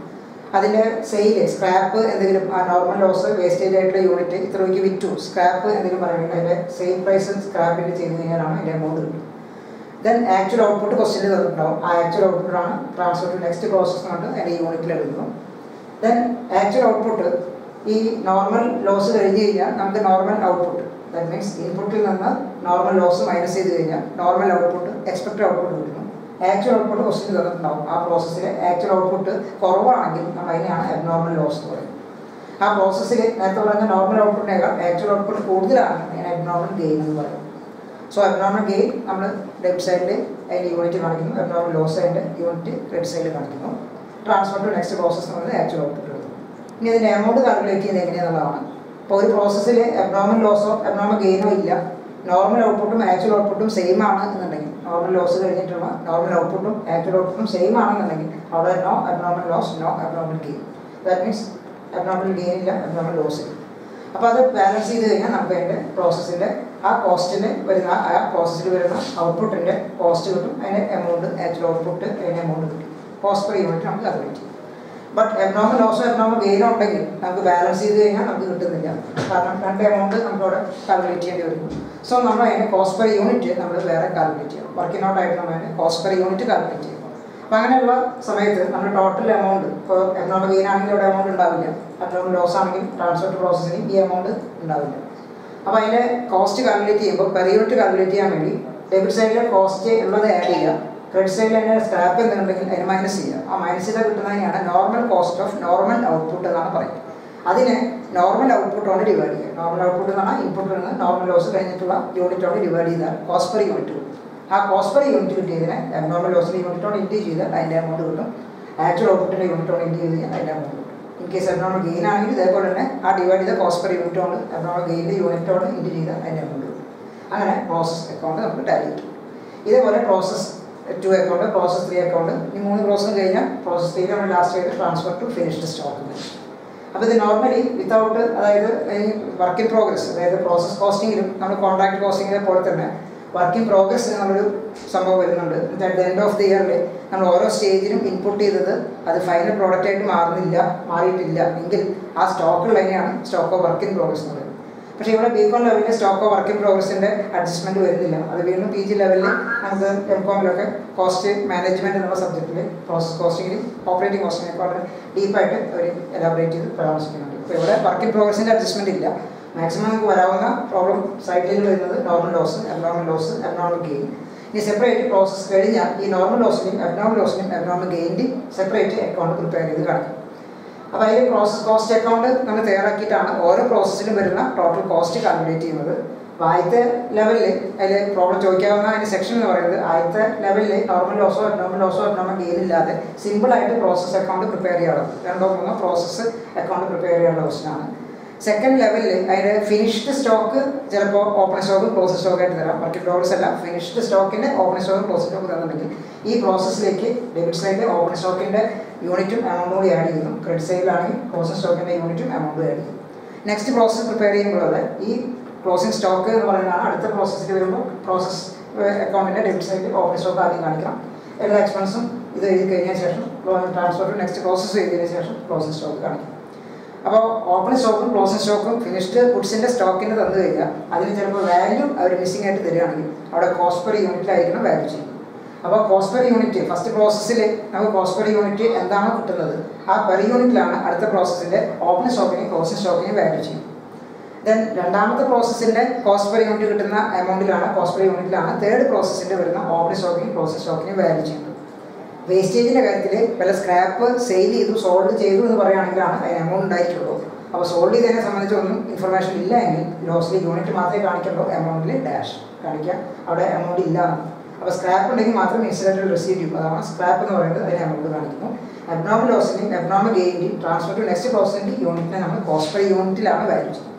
അതിൻ്റെ സെയിൽ സ്ക്രാപ്പ് എന്തെങ്കിലും ആ നോർമൽ ലോസ് വേസ്റ്റേജ് ആയിട്ടുള്ള യൂണിറ്റ് ഇത്ര രൂപയ്ക്ക് വിറ്റു സ്ക്രാപ്പ് എന്തെങ്കിലും പറയുകയാണെങ്കിൽ അതിൻ്റെ സെയിൽ പ്രൈസ് സ്ക്രാപ്പിൻ്റെ ചെയ്ത് കഴിഞ്ഞാലാണ് അതിൻ്റെ എമൗണ്ട് കിട്ടും ദെൻ ആക്ച്വൽ ഔട്ട്പുട്ട് ക്വസ്റ്റ്യൻ തന്നിട്ടുണ്ടാവും ആ ആക്ച്വൽ ഔട്ട്പുട്ടാണ് ട്രാൻസ്ഫർ ടു നെക്സ്റ്റ് പ്രോസസ് കൊണ്ട് അതിൻ്റെ യൂണിറ്റിൽ എഴുതുന്നു ദെൻ ആക്ച്വൽ ഔട്ട്പുട്ട് ഈ നോർമൽ ലോസ് കഴിഞ്ഞ് കഴിഞ്ഞാൽ നമുക്ക് നോർമൽ ഔട്ട്പുട്ട് ദാറ്റ് മീൻസ് ഇൻപുട്ടിൽ നിന്ന് നോർമൽ ലോസ് മൈനസ് ചെയ്ത് കഴിഞ്ഞാൽ നോർമൽ ഔട്ട്പുട്ട് എക്സ്പെക്റ്റഡ് ഔട്ട്പുട്ട് കിട്ടുന്നു ആക്ച്വൽ ഔട്ട്പുട്ട് ക്വസ്റ്റ്യൻ തന്നിട്ടുണ്ടാവും ആ പ്രോസസ്സിലെ ആക്ച്വൽ ഔട്ട്പുട്ട് കുറവാണെങ്കിൽ നമ്മൾ അതിനെയാണ് അബ്നോർമൽ ലോസ് എന്ന് പറയുന്നത് ആ പ്രോസസ്സിൽ നേരത്തെ പറഞ്ഞ നോർമൽ ഔട്ട്പുട്ടിനേക്കാൾ ആക്ച്വൽ ഔട്ട്പുട്ട് കൂടുതലാണ് അതിന് അബ്നോർമൽ ഗെയിൻ എന്ന് പറയുന്നത് സോ അബ്നോർമൽ ഗെയിൻ നമ്മൾ ലെഫ്റ്റ് സൈഡിൽ അതിൻ്റെ യൂണിറ്റ് കാണിക്കുന്നു അബ്നോർമൽ ലോസ് അതിൻ്റെ യൂണിറ്റ് റെഡ് സൈഡിൽ കാണിക്കുന്നു ട്രാൻസ്ഫർ ടു നെക്സ്റ്റ് പ്രോസസ് എന്നുള്ളത് ആക്ച്വൽ ഔട്ട്പുട്ട് എടുക്കും ഇനി ഇതിൻ്റെ എമൗണ്ട് കാൽക്കുലേറ്റ് ചെയ്യുന്നത് എങ്ങനെയാണെന്നുള്ളതാണ് ഇപ്പോൾ ഒരു പ്രോസസ്സിൽ അബ്നോർമൽ ലോസോ അബ്നോർമൽ ഗെയിനോ ഇല്ല നോർമൽ ഔട്ട്പുട്ടും ആക്ച്വൽ ഔട്ട്പുട്ടും സെയിം ആണ് എന്നുണ്ടെങ്കിൽ നോർമൽ ലോസ് കഴിഞ്ഞിട്ടുള്ള നോർമൽ ഔട്ട്പുട്ടും ആക്ച്വൽ ഔട്ട്പുട്ടും സെയിം ആണെന്നുണ്ടെങ്കിൽ അവിടെ no abnormal loss no abnormal gain that means abnormal gain ഇല്ല അബ്നോർമൽ ലോസ് ഇല്ല അപ്പോൾ അത് ബാലൻസ് ചെയ്ത് കഴിഞ്ഞാൽ നമുക്ക് അതിൻ്റെ പ്രോസസ്സിൻ്റെ ആ കോസ്റ്റിന് വരുന്ന ആ പ്രോസസ്സിൽ വരുന്ന ഔട്ട്പുട്ടിൻ്റെ കോസ്റ്റ് കിട്ടും അതിൻ്റെ എമൗണ്ട് ആക്ച്വൽ ഔട്ട്പുട്ട് അതിൻ്റെ എമൗണ്ട് കിട്ടും കോസ്റ്റ് പെർ യൂണിറ്റ് നമുക്ക് കാൽക്കുലേറ്റ് ചെയ്യും ബട്ട് എബ്നോമൽ ലോസോ എബ്നോമൽ ഗെയിനോ ഉണ്ടെങ്കിൽ നമുക്ക് ബാലൻസ് ചെയ്ത് കഴിഞ്ഞാൽ നമുക്ക് കിട്ടുന്നില്ല കാരണം രണ്ട് എമൗണ്ട് നമുക്കവിടെ കാൽക്കുലേറ്റ് ചെയ്യേണ്ടി വരും സോ നമ്മൾ അതിന് കോസ്റ്റ് പെർ യൂണിറ്റ് നമ്മൾ വേറെ കാൽക്കുലേറ്റ് ചെയ്യണം വർക്കിംഗ് ഔട്ട് ആയിട്ട് നമ്മൾ അതിന് കോസ്റ്റ് പെർ യൂണിറ്റ് കാൽക്കുലേറ്റ് ചെയ്യണം അപ്പോൾ അങ്ങനെയുള്ള സമയത്ത് നമ്മൾ ടോട്ടൽ എമൗണ്ട് ഇപ്പോൾ എബ്നോമൽ ഗെയിൻ ആണെങ്കിൽ ഇവിടെ എമൗണ്ട് ഉണ്ടാവില്ല എബ്നോമൽ ലോസ് ആണെങ്കിൽ ട്രാൻസ്ഫർ ടു പ്രോസസ്സിന് ഈ എമൗണ്ട് ഉണ്ടാവില്ല അപ്പോൾ അതിൻ്റെ കോസ്റ്റ് കാൽക്കുലേറ്റ് ചെയ്യുമ്പോൾ പെർ യൂണിറ്റ് കാൽക്കുലേറ്റ് ചെയ്യാൻ വേണ്ടി ഡെബിറ്റ് സൈഡിലെ കോസ്റ്റ് ഉള്ളത് ആഡ് ചെയ്യുക ക്രെഡിറ്റ് സൈഡിൽ അതിൻ്റെ സ്ക്രാപ്പ് എന്തുണ്ടെങ്കിൽ അതിന് മൈനസ് ചെയ്യുക ആ മൈനസ് ചെയ്താൽ കിട്ടുന്നതിനാണ് normal cost of normal output എന്നാണ് പറയുന്നത് അതിനെ നോർമൽ ഔട്ട്പുട്ട് കൊണ്ട് ഡിവൈഡ് ചെയ്യുക നോർമൽ ഔട്ട്പുട്ട് എന്ന് പറഞ്ഞാൽ ഇൻപുട്ടിൽ നിന്ന് നോർമൽ ലോസ് കഴിഞ്ഞിട്ടുള്ള യൂണിറ്റോട് ഡിവൈഡ് ചെയ്താൽ കോസ്റ്റ് പെർ യൂണിറ്റ് കിട്ടും ആ കോസ്റ്റ് പെർ യൂണിറ്റ് കിട്ടിയതിനെ നോർമൽ ലോസിൻ്റെ യൂണിറ്റോട് ഇൻറ്റു ചെയ്താൽ അതിൻ്റെ എമൗണ്ട് കിട്ടും ആക്ച്വൽ ഔട്ട്പുട്ടിൻ്റെ യൂണിറ്റോട് ഇൻറ്റു ചെയ്ത് കഴിഞ്ഞാൽ അതിൻ്റെ എമൗണ്ട് കിട്ടും ഇൻ കേസ് എബ്നോമൽ ഗെയിൻ ആണെങ്കിൽ ഇതേപോലെ തന്നെ ആ ഡിവൈഡ് ചെയ്ത കോസ്റ്റ് പെർ യൂണിറ്റ് കൊണ്ട് എബ്നോമൽ ഗെയിൻ്റെ യൂണിറ്റോട് ഇൻറ്റു ചെയ്താൽ അതിൻ്റെ എമൗണ്ട് കിട്ടും അങ്ങനെ പ്രോസസ് അക്കൗണ്ട് നമുക്ക് ടാലി കിട്ടും ഇതേപോലെ process two account process three account ഈ മൂന്ന് പ്രോസസ്സും കഴിഞ്ഞാൽ പ്രോസസ് ത്രീ നമ്മൾ ലാസ്റ്റ് ചെയ്ത് ട്രാൻസ്ഫർ ടു ഫിനിഷ്ഡ് സ്റ്റോക്ക് അപ്പോൾ ഇത് നോർമലി വിത്തൗട്ട് അതായത് ഈ വർക്ക് ഇൻ പ്രോഗ്രസ് അതായത് പ്രോസസ് കോസ്റ്റിങ്ങിലും നമ്മൾ കോൺട്രാക്ട് കോസ്റ്റിങ്ങിനെ പോലെ തന്നെ വർക്ക് ഇൻ പ്രോഗ്രസ് നമ്മളൊരു സംഭവം വരുന്നുണ്ട് at the end of the ഇയറിൽ നമ്മൾ ഓരോ സ്റ്റേജിലും ഇൻപുട്ട് ചെയ്തത് അത് ഫൈനൽ പ്രോഡക്റ്റ് ആയിട്ട് മാറുന്നില്ല മാറിയിട്ടില്ല എങ്കിൽ ആ സ്റ്റോക്കുകൾ തന്നെയാണ് stock of work in progress എന്ന് പറയുന്നത് പക്ഷേ ഇവിടെ ബി കോം ലെവലിൽ സ്റ്റോക്ക് ഓഫ് വർക്ക് ഇൻ പ്രോഗ്രസിൻ്റെ അഡ്ജസ്റ്റ്മെൻറ്റ് വരുന്നില്ല അത് വീണ്ടും പി ജി ലെവലിൽ നമുക്ക് എം കോമിലൊക്കെ കോസ്റ്റ് മാനേജ്മെൻറ്റ് എന്നുള്ള സബ്ജക്റ്റിൽ പ്രോസസ് കോസ്റ്റിങ്ങിൽ ഓപ്പറേറ്റിംഗ് കോസ്റ്റിങ്ങിനെ വളരെ ഡീപ്പായിട്ട് അവർ എലാബറേറ്റ് ചെയ്ത് പരാമർശിക്കുന്നുണ്ട് ഇപ്പോൾ ഇവിടെ വർക്ക് ഇൻ പ്രോഗ്രസിൻ്റെ അഡ്ജസ്റ്റ്മെൻറ്റ് ഇല്ല മാക്സിമം നമുക്ക് വരാവുന്ന പ്രോബ്ലം സൈഡിൽ വരുന്നത് normal loss abnormal loss abnormal gain ഇനി സെപ്പറേറ്റ് പ്രോസസ്സ് കഴിഞ്ഞാൽ ഈ നോർമൽ ലോസിനെയും അബ്നോർമൽ ലോസിനെയും അബ്നോർമൽ ഗെയിൻ്റെയും സെപ്പറേറ്റ് അക്കൗണ്ട് പ്രിപ്പയർ ചെയ്ത് കാണിക്കും അപ്പോൾ അതിൽ പ്രോസസ് കോസ്റ്റ് അക്കൗണ്ട് നമ്മൾ തയ്യാറാക്കിയിട്ടാണ് ഓരോ പ്രോസസ്സിലും വരുന്ന ടോട്ടൽ കോസ്റ്റ് കാൽക്കുലേറ്റ് ചെയ്യുന്നത് അപ്പോൾ ആദ്യത്തെ ലെവലിൽ അതിൽ പ്രോബ്ലം ചോദിക്കാവുന്ന അതിൻ്റെ സെക്ഷൻ എന്ന് പറയുന്നത് ആദ്യത്തെ ലെവലിൽ നോർമൽ ലോസോ അബ്നോർമൽ ലോസോ അബ്നോർമൽ ഗെയിൻ ഇല്ലാതെ സിമ്പിളായിട്ട് പ്രോസസ് അക്കൗണ്ട് പ്രിപ്പയർ ചെയ്യാറുണ്ട് രണ്ടോ മൂന്നോ പ്രോസസ്സ് അക്കൗണ്ട് പ്രിപ്പയർ ചെയ്യാനുള്ള ക്വസ്റ്റനാണ് സെക്കൻഡ് ലെവലിൽ അതിൻ്റെ ഫിനിഷ്ഡ് സ്റ്റോക്ക് ചിലപ്പോൾ ഓപ്പൺ സ്റ്റോക്ക് ക്ലോസ് സ്റ്റോക്ക് ആയിട്ട് തരാം വർക്ക് പ്രോഗ്രസ് അല്ല ഫിനിഷ്ഡ് സ്റ്റോക്കിൻ്റെ ഓപ്പൺ സ്റ്റോക്ക് ക്ലോസ് സ്റ്റോക്ക് തന്നിട്ടുണ്ടെങ്കിൽ ഈ പ്രോസസ്സിലേക്ക് ഡെബിറ്റ് സൈഡിൽ ഓപ്പൺ സ്റ്റോക്കിൻ്റെ യൂണിറ്റും എമൗണ്ടും കൂടി ആഡ് ചെയ്യുന്നു ക്രെഡിറ്റ് സൈഡിലാണെങ്കിൽ ക്ലോസിംഗ് സ്റ്റോക്കിൻ്റെ യൂണിറ്റും എമൗണ്ടും ആഡ് ചെയ്യും നെക്സ്റ്റ് പ്രോസസ്സ് പ്രിപ്പയർ ചെയ്യുമ്പോൾ ഈ ക്ലോസിംഗ് സ്റ്റോക്ക് എന്ന് പറയുന്നതാണ് അടുത്ത പ്രോസസ്സിൽ വരുമ്പോൾ പ്രോസസ് അക്കൗണ്ടിൻ്റെ ഡെബിറ്റ് സൈഡിൽ ഓപ്പൺ സ്റ്റോക്ക് ആദ്യം കാണിക്കണം എല്ലാ എക്സ്പെൻസും ഇത് എഴുതി കഴിഞ്ഞ ശേഷം ട്രാൻസ്ഫർ ടു നെക്സ്റ്റ് പ്രോസസ്സ് ചെയ്തതിന് ശേഷം ക്ലോസിംഗ് സ്റ്റോക്ക് കാണിക്കും അപ്പോൾ ഓപ്പൺ സ്റ്റോക്കും ക്ലോസിംഗ് സ്റ്റോക്കും ഫിനിഷ്ഡ് ഗുഡ്സിൻ്റെ സ്റ്റോക്കിന് തന്നു കഴിഞ്ഞാൽ അതിന് ചിലപ്പോൾ വാല്യൂ അവർ മിസ്സിംഗ് ആയിട്ട് തരികയാണെങ്കിൽ അവിടെ കോസ്റ്റ് പെർ യൂണിറ്റിലായിരിക്കണം വാല്യൂ ചെയ്യും അപ്പോൾ കോസ്റ്റ് പെർ യൂണിറ്റ് ഫസ്റ്റ് പ്രോസസ്സിൽ നമുക്ക് കോസ്റ്റ് പെർ യൂണിറ്റ് എന്താണോ കിട്ടുന്നത് ആ പെർ യൂണിറ്റിലാണ് അടുത്ത പ്രോസസ്സിൻ്റെ ഓപ്പൺ സ്റ്റോക്കിനെയും ക്ലോസിംഗ് സ്റ്റോക്കിനെയും വാല്യൂ ചെയ്യും ദെൻ രണ്ടാമത്തെ പ്രോസസ്സിൻ്റെ കോസ്റ്റ് പെർ യൂണിറ്റ് കിട്ടുന്ന എമൗണ്ടിലാണ് കോസ്റ്റ് പെർ യൂണിറ്റിലാണ് തേർഡ് പ്രോസസ്സിൻ്റെ വരുന്ന ഓപ്പൺ സ്റ്റോക്കിനെയും ക്ലോസിംഗ് സ്റ്റോക്കിനെയും വാല്യൂ ചെയ്യുന്നത് വേസ്റ്റേജിൻ്റെ കാര്യത്തിൽ വല്ല സ്ക്രാപ്പ് സെയിൽ ചെയ്തു സോൾഡ് ചെയ്തു എന്ന് പറയുകയാണെങ്കിലാണ് അതിന് എമൗണ്ട് ഉണ്ടായിട്ടുള്ളൂ അപ്പോൾ സോൾഡ് ചെയ്തതിനെ സംബന്ധിച്ചൊന്നും ഇൻഫർമേഷൻ ഇല്ല എങ്കിൽ ലോസിൽ യൂണിറ്റ് മാത്രമേ കാണിക്കുള്ളൂ എമൗണ്ടിൽ ഡാഷ് കാണിക്കുക അവിടെ എമൗണ്ട് ഇല്ല അപ്പോൾ സ്ക്രാപ്പ് ഉണ്ടെങ്കിൽ മാത്രം ഇൻസിഡൻറ്റൽ റെസീഡ്യൂ അതാണ് സ്ക്രാപ്പ് എന്ന് പറയുന്നത് അതിന് എമൗണ്ട് കാണിക്കുന്നു അബ്നോമൽ ലോസിൻ്റെയും അബ്നോമൽ ഗെയിൻ്റെയും ട്രാൻസ്ഫർ ടു നെക്സ്റ്റ് പ്രോസസ്സിൻ്റെ യൂണിറ്റിനെ നമ്മൾ കോസ്റ്റ് പെർ യൂണിറ്റിലാണ് വാല്യൂ ചെയ്യുന്നത്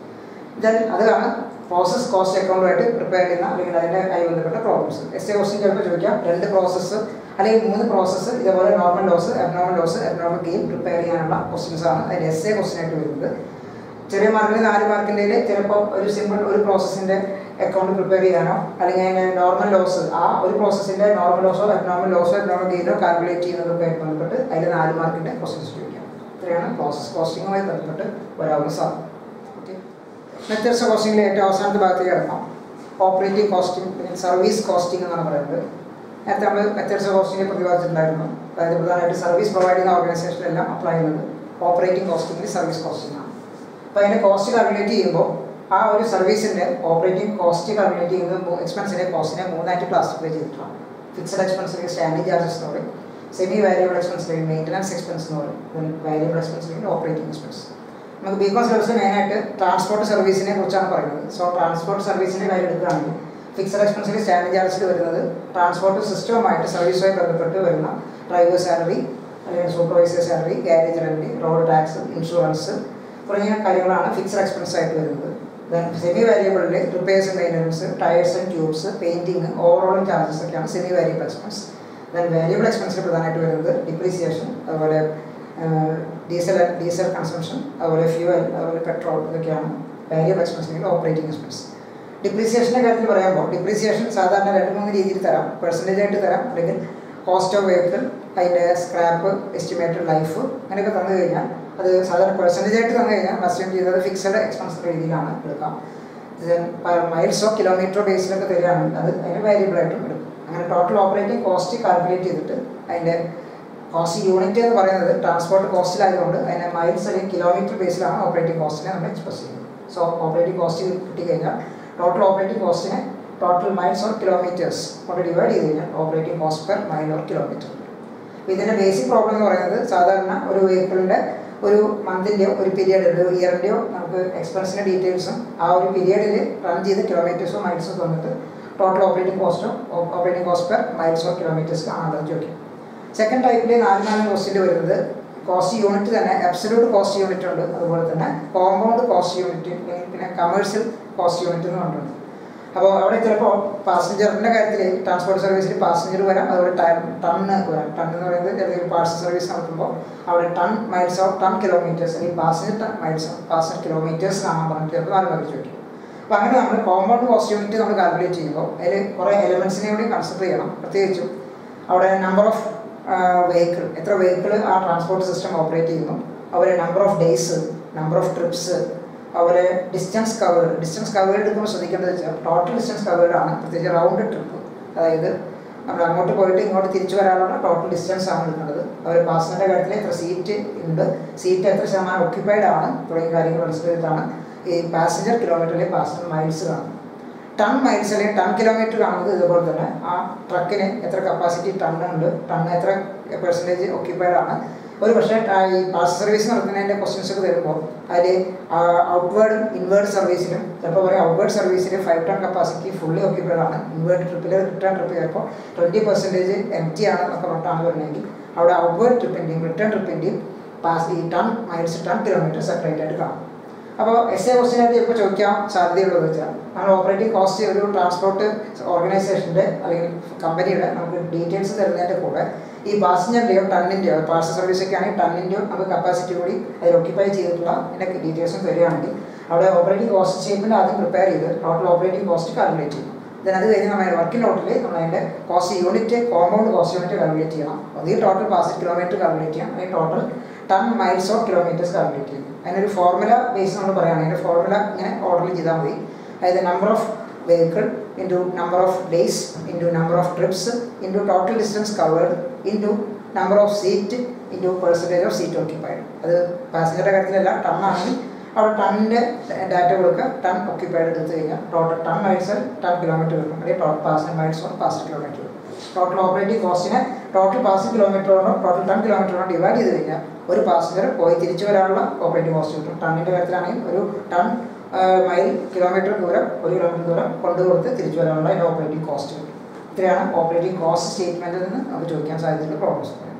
ദെൻ അതാണ് പ്രോസസ് കോസ്റ്റ് അക്കൗണ്ടുമായിട്ട് പ്രിപ്പയർ ചെയ്യുന്ന അല്ലെങ്കിൽ അതിൻ്റെ കൈ ബന്ധപ്പെട്ട പ്രോബ്ലംസ് എസ് എ ക്വസ്റ്റ്യൻ ചിലപ്പോൾ ചോദിക്കാം രണ്ട് പ്രോസസ്സ് അല്ലെങ്കിൽ മൂന്ന് പ്രോസസ്സ് ഇതേപോലെ normal loss abnormal loss abnormal gain prepare ചെയ്യാനുള്ള ക്വസ്റ്റ്യൻസ് ആണ് അതിൻ്റെ എസ് എ ക്വസ്റ്റ്യൻ ആയിട്ട് വരുന്നത് ചെറിയ മാർക്കിന് നാല് മാർക്കിൻ്റെ ചിലപ്പോൾ ഒരു സിമ്പിൾ ഒരു പ്രോസസ്സിൻ്റെ അക്കൗണ്ട് പ്രിപ്പയർ ചെയ്യാനോ അല്ലെങ്കിൽ അതിൻ്റെ നോർമൽ ലോസ് ആ ഒരു പ്രോസസ്സിൻ്റെ നോർമൽ ലോസോ അബ്നോമൽ ലോസോ അബ്നോമൽ ഗെയിനോ കാൽക്കുലേറ്റ് ചെയ്യുന്നതൊക്കെ ആയിട്ട് ബന്ധപ്പെട്ട് അതിൽ നാല് മാർക്കിൻ്റെ ക്വസ്റ്റ്യൻസ് ചോദിക്കാം ഇത്രയാണ് പ്രോസസ് കോസ്റ്റിങ്ങുമായി ബന്ധപ്പെട്ട് വരാവുന്ന സാധ്യത ഓക്കെ മെത്തേഡ്സ് കോസ്റ്റിങ്ങിൽ ഏറ്റവും അവസാനത്തെ ഭാഗത്തേക്ക് കിടക്കാം ഓപ്പറേറ്റിംഗ് കോസ്റ്റിംഗ് പിന്നെ സർവീസ് കോസ്റ്റിംഗ് എന്നാണ് പറയുന്നത് നേരത്തെ നമ്മൾ മെത്തേഡ്സ് കോസ്റ്റിംഗ് പ്രതിപാദിച്ചിട്ടുണ്ടായിരുന്നു അതായത് പ്രധാനമായിട്ട് സർവീസ് പ്രൊവൈഡ് ചെയ്യുന്ന ഓർഗനൈസേഷനിലെല്ലാം അപ്ലൈ ചെയ്യുന്നത് ഓപ്പറേറ്റിംഗ് കോസ്റ്റിംഗിൽ സർവീസ് കോസ്റ്റിംഗ് ആണ് അപ്പോൾ അതിൻ്റെ കോസ്റ്റ് കാൽക്കുലേറ്റ് ചെയ്യുമ്പോൾ ആ ഒരു സർവീസിൻ്റെ ഓപ്പറേറ്റിംഗ് കോസ്റ്റ് കാൽക്കുലേറ്റ് ചെയ്യുന്നത് എക്സ്പെൻസിൻ്റെ കോസ്റ്റിനെ മൂന്നായിട്ട് ക്ലാസിഫൈ ചെയ്തിട്ടാണ് ഫിക്സഡ് എക്സ്പെൻസിലേക്ക് സ്റ്റാൻഡിംഗ് ചാർജസ് എന്ന് പറയും സെമി വാരിയബിൾ എക്സ്പെൻസിലേക്ക് മെയിൻ്റനൻസ് എക്സ്പെൻസ് എന്ന് പറയും വാരിയബിൾ എക്സ്പെൻസിലേക്ക് ഓപ്പറേറ്റിംഗ് എക്സ്പെൻസ് നമുക്ക് ബി കോം സർവീസ് മെയിനായിട്ട് ട്രാൻസ്പോർട്ട് സർവീസിനെ കുറിച്ചാണ് പറയുന്നത് സോ ട്രാൻസ്പോർട്ട് സർവീസിൻ്റെ കാര്യം എടുക്കുകയാണെങ്കിൽ ഫിക്സഡ് എക്സ്പെൻസിൽ സ്റ്റാൻഡിംഗ് ചാർജിൽ വരുന്നത് ട്രാൻസ്പോർട്ട് സിസ്റ്റവുമായിട്ട് സർവീസുമായി ബന്ധപ്പെട്ട് വരുന്ന ഡ്രൈവർ സാലറി അല്ലെങ്കിൽ supervisor salary garage rent road tax insurance തുടങ്ങിയ കാര്യങ്ങളാണ് ഫിക്സഡ് എക്സ്പെൻസ് ആയിട്ട് വരുന്നത് ദെൻ സെമി വാരിയബിളിൽ repairs and maintenance tyres and tubes painting overhauling charges ഒക്കെയാണ് semi variable expense then variable എക്സ്പെൻസിൽ പ്രധാനമായിട്ട് വരുന്നത് ഡിപ്രീസിയേഷൻ അതുപോലെ ഡീസൽ ഡീസൽ കൺസംഷൻ അതുപോലെ ഫ്യൂവൽ അതുപോലെ പെട്രോൾ ഇതൊക്കെയാണ് വാരിയബിൾ എക്സ്പെൻസിലേക്ക് ഓപ്പറേറ്റിംഗ് എക്സ്പെൻസ് ഡിപ്രീസിയേഷൻ്റെ കാര്യത്തിൽ പറയുമ്പോൾ ഡിപ്രീസിയേഷൻ സാധാരണ രണ്ട് മൂന്ന് രീതിയിൽ തരാം പെർസെൻറ്റേജ് ആയിട്ട് തരാം അല്ലെങ്കിൽ കോസ്റ്റ് ഓഫ് വെഹിക്കിൾ അതിൻ്റെ സ്ക്രാപ്പ് എസ്റ്റിമേറ്റഡ് ലൈഫ് അങ്ങനെയൊക്കെ തന്നു കഴിഞ്ഞാൽ അത് സാധാരണ പെർസെൻറ്റേജ് ആയിട്ട് തന്നു കഴിഞ്ഞാൽ അസ്യൂം ചെയ്യുന്നത് ഫിക്സഡ് എക്സ്പെൻസ് രീതിയിലാണ് എടുക്കാം മൈൽസോ കിലോമീറ്ററോ ബേസിലൊക്കെ തരികയാണെങ്കിൽ അത് അതിന് വേരിയബിൾ ആയിട്ടും എടുക്കും അങ്ങനെ ടോട്ടൽ ഓപ്പറേറ്റിംഗ് കോസ്റ്റ് കാൽക്കുലേറ്റ് ചെയ്തിട്ട് അതിൻ്റെ കോസ്റ്റ് യൂണിറ്റ് എന്ന് പറയുന്നത് ട്രാൻസ്പോർട്ട് കോസ്റ്റിലായതുകൊണ്ട് അതിനെ മൈൽസ് അല്ലെങ്കിൽ കിലോമീറ്റർ ബേസിലാണ് ഓപ്പറേറ്റിംഗ് കോസ്റ്റിനെ നമ്മൾ എക്സ്പ്രസ് ചെയ്യുന്നത് സോ ഓപ്പറേറ്റിംഗ് കോസ്റ്റ് കിട്ടിക്കഴിഞ്ഞാൽ ടോട്ടൽ ഓപ്പറേറ്റിംഗ് കോസ്റ്റിനെ ടോട്ടൽ മൈൽസ് ഓർ കിലോമീറ്റേഴ്സ് കൊണ്ട് ഡിവൈഡ് ചെയ്ത് കഴിഞ്ഞാൽ operating cost per mile or kilometre ഇതിൻ്റെ ബേസിക് പ്രോബ്ലം എന്ന് പറയുന്നത് സാധാരണ ഒരു വെഹിക്കിളിൻ്റെ ഒരു മന്തിൻ്റെയോ ഒരു പീരിയഡ് ഒരു ഇയറിൻ്റെയോ നമുക്ക് എക്സ്പെൻസിൻ്റെ ഡീറ്റെയിൽസും ആ ഒരു പീരിയഡിൽ റൺ ചെയ്ത് കിലോമീറ്റേഴ്സോ മൈൽസോ തന്നിട്ട് ടോട്ടൽ ഓപ്പറേറ്റിംഗ് കോസ്റ്റോ ഓപ്പറേറ്റിംഗ് കോസ്റ്റ് പെർ മൈൽസോ കിലോമീറ്റേഴ്സ് കാണാൻ ചോദിക്കും സെക്കൻഡ് ടൈപ്പിൽ നാല് നാല് ക്വസ്റ്റ്യൻ വരുന്നത് കോസ്റ്റ് യൂണിറ്റ് തന്നെ അബ്സല്യൂട്ട് കോസ്റ്റ് യൂണിറ്റ് ഉണ്ട് അതുപോലെ തന്നെ കോമ്പൗണ്ട് കോസ്റ്റ് യൂണിറ്റ് പിന്നെ കമേഴ്ഷ്യൽ കോസ്റ്റ് യൂണിറ്റ് എന്ന് പറഞ്ഞിട്ടുണ്ട് അപ്പോൾ അവിടെ ചിലപ്പോൾ പാസഞ്ചറിൻ്റെ കാര്യത്തിൽ ട്രാൻസ്പോർട്ട് സർവീസിൽ പാസഞ്ചർ വരാം അതുപോലെ ടണ്ണ് വരാം ടൺ എന്ന് പറയുന്നത് ഏതെങ്കിലും പാർസൽ സർവീസ് നടത്തുമ്പോൾ അവിടെ ton miles of ton kilometres അല്ലെങ്കിൽ passenger ton miles of passenger kilometres കാണാൻ പറഞ്ഞിട്ട് ചിലപ്പോൾ നാല് പേർക്ക് ചോദിക്കും അപ്പോൾ അങ്ങനെ നമ്മൾ കോമ്പൗണ്ട് കോസ്റ്റ് യൂണിറ്റ് നമ്മൾ കാൽക്കുലേറ്റ് ചെയ്യുമ്പോൾ അതിൽ കുറേ എലമെൻസിനെ കൂടി കൺസിഡർ ചെയ്യണം പ്രത്യേകിച്ചും അവിടെ നമ്പർ ഓഫ് വെഹിക്കിൾ എത്ര വെഹിക്കിൾ ആ ട്രാൻസ്പോർട്ട് സിസ്റ്റം ഓപ്പറേറ്റ് ചെയ്യുന്നു അതുപോലെ number of days number of trips അതുപോലെ ഡിസ്റ്റൻസ് കവേർഡ് ഡിസ്റ്റൻസ് കവേർഡ് എടുക്കുമ്പോൾ ശ്രദ്ധിക്കേണ്ടത് വെച്ചാൽ ടോട്ടൽ ഡിസ്റ്റൻസ് കവേർഡ് ആണ് പ്രത്യേകിച്ച് റൗണ്ട് ട്രിപ്പ് അതായത് നമ്മൾ അങ്ങോട്ട് പോയിട്ട് ഇങ്ങോട്ട് തിരിച്ചു വരാനുള്ള ടോട്ടൽ ഡിസ്റ്റൻസ് ആണ് എടുക്കേണ്ടത് അതുപോലെ പാസഞ്ചറിൻ്റെ കാര്യത്തിൽ എത്ര സീറ്റ് ഉണ്ട് സീറ്റ് എത്ര ശതമാനം ഒക്യുപ്പൈഡ് ആണ് തുടങ്ങിയ കാര്യങ്ങൾ അനുസരിച്ചിട്ടാണ് ഈ പാസഞ്ചർ കിലോമീറ്ററിലെ പാസഞ്ചർ മൈൽസ് കാണുന്നത് ടൺ മൈൽസ് അല്ലെങ്കിൽ ടൺ കിലോമീറ്റർ കാണുന്നത് ഇതുപോലെ തന്നെ ആ ട്രക്കിന് എത്ര കപ്പാസിറ്റി ടൺ ഉണ്ട് ടൺ എത്ര പെർസെൻറ്റേജ് ഒക്യുപ്പൈഡ് ആണ് ഒരു പക്ഷേ ഈ പാസ് സർവീസ് നടത്തുന്നതിൻ്റെ ക്വസ്റ്റ്യൻസ് ഒക്കെ വരുമ്പോൾ അതിൽ ഔട്ട്വേർഡും ഇൻവേർഡ് സർവീസിലും ചിലപ്പോൾ പറയും ഔട്ട്വേർഡ് സർവീസിൽ five ton capacity fully occupied ആണ് ഇൻവേർഡ് ട്രിപ്പിൽ റിട്ടേൺ ട്രിപ്പ് ചിലപ്പോൾ ട്വൻറ്റി പെർസെൻറ്റേജ് എം ടി ആണ് എന്നൊക്കെ പറഞ്ഞിട്ടാണ് വരുന്നതെങ്കിൽ അവിടെ ഔട്ട്വേർഡ് ട്രിപ്പിൻ്റെയും റിട്ടേൺ ട്രിപ്പിൻ്റെയും പാസ് ഈ ton miles ton kilometre separate ആയിട്ട് കാണും അപ്പോൾ എസ് എ ക്വസ്റ്റിനായിട്ട് ഇപ്പോൾ ചോദിക്കാൻ സാധ്യതയുള്ളത് വെച്ചാൽ നമ്മൾ ഓപ്പറേറ്റിംഗ് കോസ്റ്റ് ഒരു ട്രാൻസ്പോർട്ട് ഓർഗനൈസേഷൻ്റെ അല്ലെങ്കിൽ കമ്പനിയുടെ നമുക്ക് ഡീറ്റെയിൽസ് തരുന്നതിൻ്റെ കൂടെ ഈ പാസഞ്ചറിൻ്റെയോ ടണ്ണിൻ്റെയോ പാർസൽ സർവീസൊക്കെ ആണെങ്കിൽ ടണ്ണിൻ്റെയോ നമുക്ക് കപ്പാസിറ്റി കൂടി അതിൽ ഒക്യുപ്പൈ ചെയ്തിട്ടുള്ള അതിൻ്റെ ഡീറ്റെയിൽസും തരികയാണെങ്കിൽ അവിടെ ഓപ്പറേറ്റിംഗ് കോസ്റ്റ് സ്റ്റേറ്റ്മെൻറ്റ് ആദ്യം പ്രിപ്പയർ ചെയ്ത് ടോട്ടൽ ഓപ്പറേറ്റിംഗ് കോസ്റ്റ് കാൽക്കുലേറ്റ് ചെയ്യും ദെൻ അത് കഴിഞ്ഞ് നമ്മൾ വർക്കിംഗ് നോട്ടിൽ നമ്മൾ അതിൻ്റെ cost unit compound cost unit calculate ചെയ്യണം ഒന്നുകിൽ ടോട്ടൽ പാസഞ്ചർ കിലോമീറ്റർ കാൽക്കുലേറ്റ് ചെയ്യാം അല്ലെങ്കിൽ total ton miles of kilometres calculate ചെയ്യും അതിനൊരു ഫോർമുല ബേസ് നമ്മൾ പറയുകയാണെങ്കിൽ അതിൻ്റെ ഫോർമുല ഇങ്ങനെ ഓർഡറിൽ ചെയ്താൽ മതി അതായത് number of vehicle into number of days into number of trips into total distance covered into number of seat into percentage of seat occupied അത് പാസഞ്ചറുടെ കാര്യത്തിലല്ല ടൺ ആണെങ്കിൽ അവിടെ ടണ്ണിൻ്റെ ഡാറ്റ കൊടുക്കുക ടൺ ഒക്യുപ്പൈഡ് എടുത്ത് കഴിഞ്ഞാൽ total ton miles ton kilometre കിട്ടും അല്ലെങ്കിൽ total passenger miles on passenger kilometre total operating കോസ്റ്റിനെ ടോട്ടൽ പാസഞ്ചർ കിലോമീറ്റർ കൊണ്ടോ ടോട്ടൽ ടൺ കിലോമീറ്റർ കൊണ്ടോ ഡിവൈഡ് ചെയ്ത് കഴിഞ്ഞാൽ ഒരു പാസഞ്ചർ പോയി തിരിച്ചു വരാനുള്ള ഓപ്പറേറ്റിംഗ് കോസ്റ്റ് കിട്ടും ടണ്ണിൻ്റെ കാര്യത്തിലാണെങ്കിൽ ഒരു ടൺ മൈൽ കിലോമീറ്റർ ദൂരം ഒരു കിലോമീറ്റർ ദൂരം കൊണ്ടുകൊടുത്ത് തിരിച്ചു വരാനുള്ള അതിൻ്റെ ഓപ്പറേറ്റിംഗ് കോസ്റ്റ് കിട്ടും ഇത്രയാണ് ഓപ്പറേറ്റിംഗ് കോസ്റ്റ് സ്റ്റേറ്റ്മെൻറ്റിൽ നിന്ന് നമുക്ക് ചോദിക്കാൻ സാധ്യതയുള്ള പ്രോബ്ലംസ്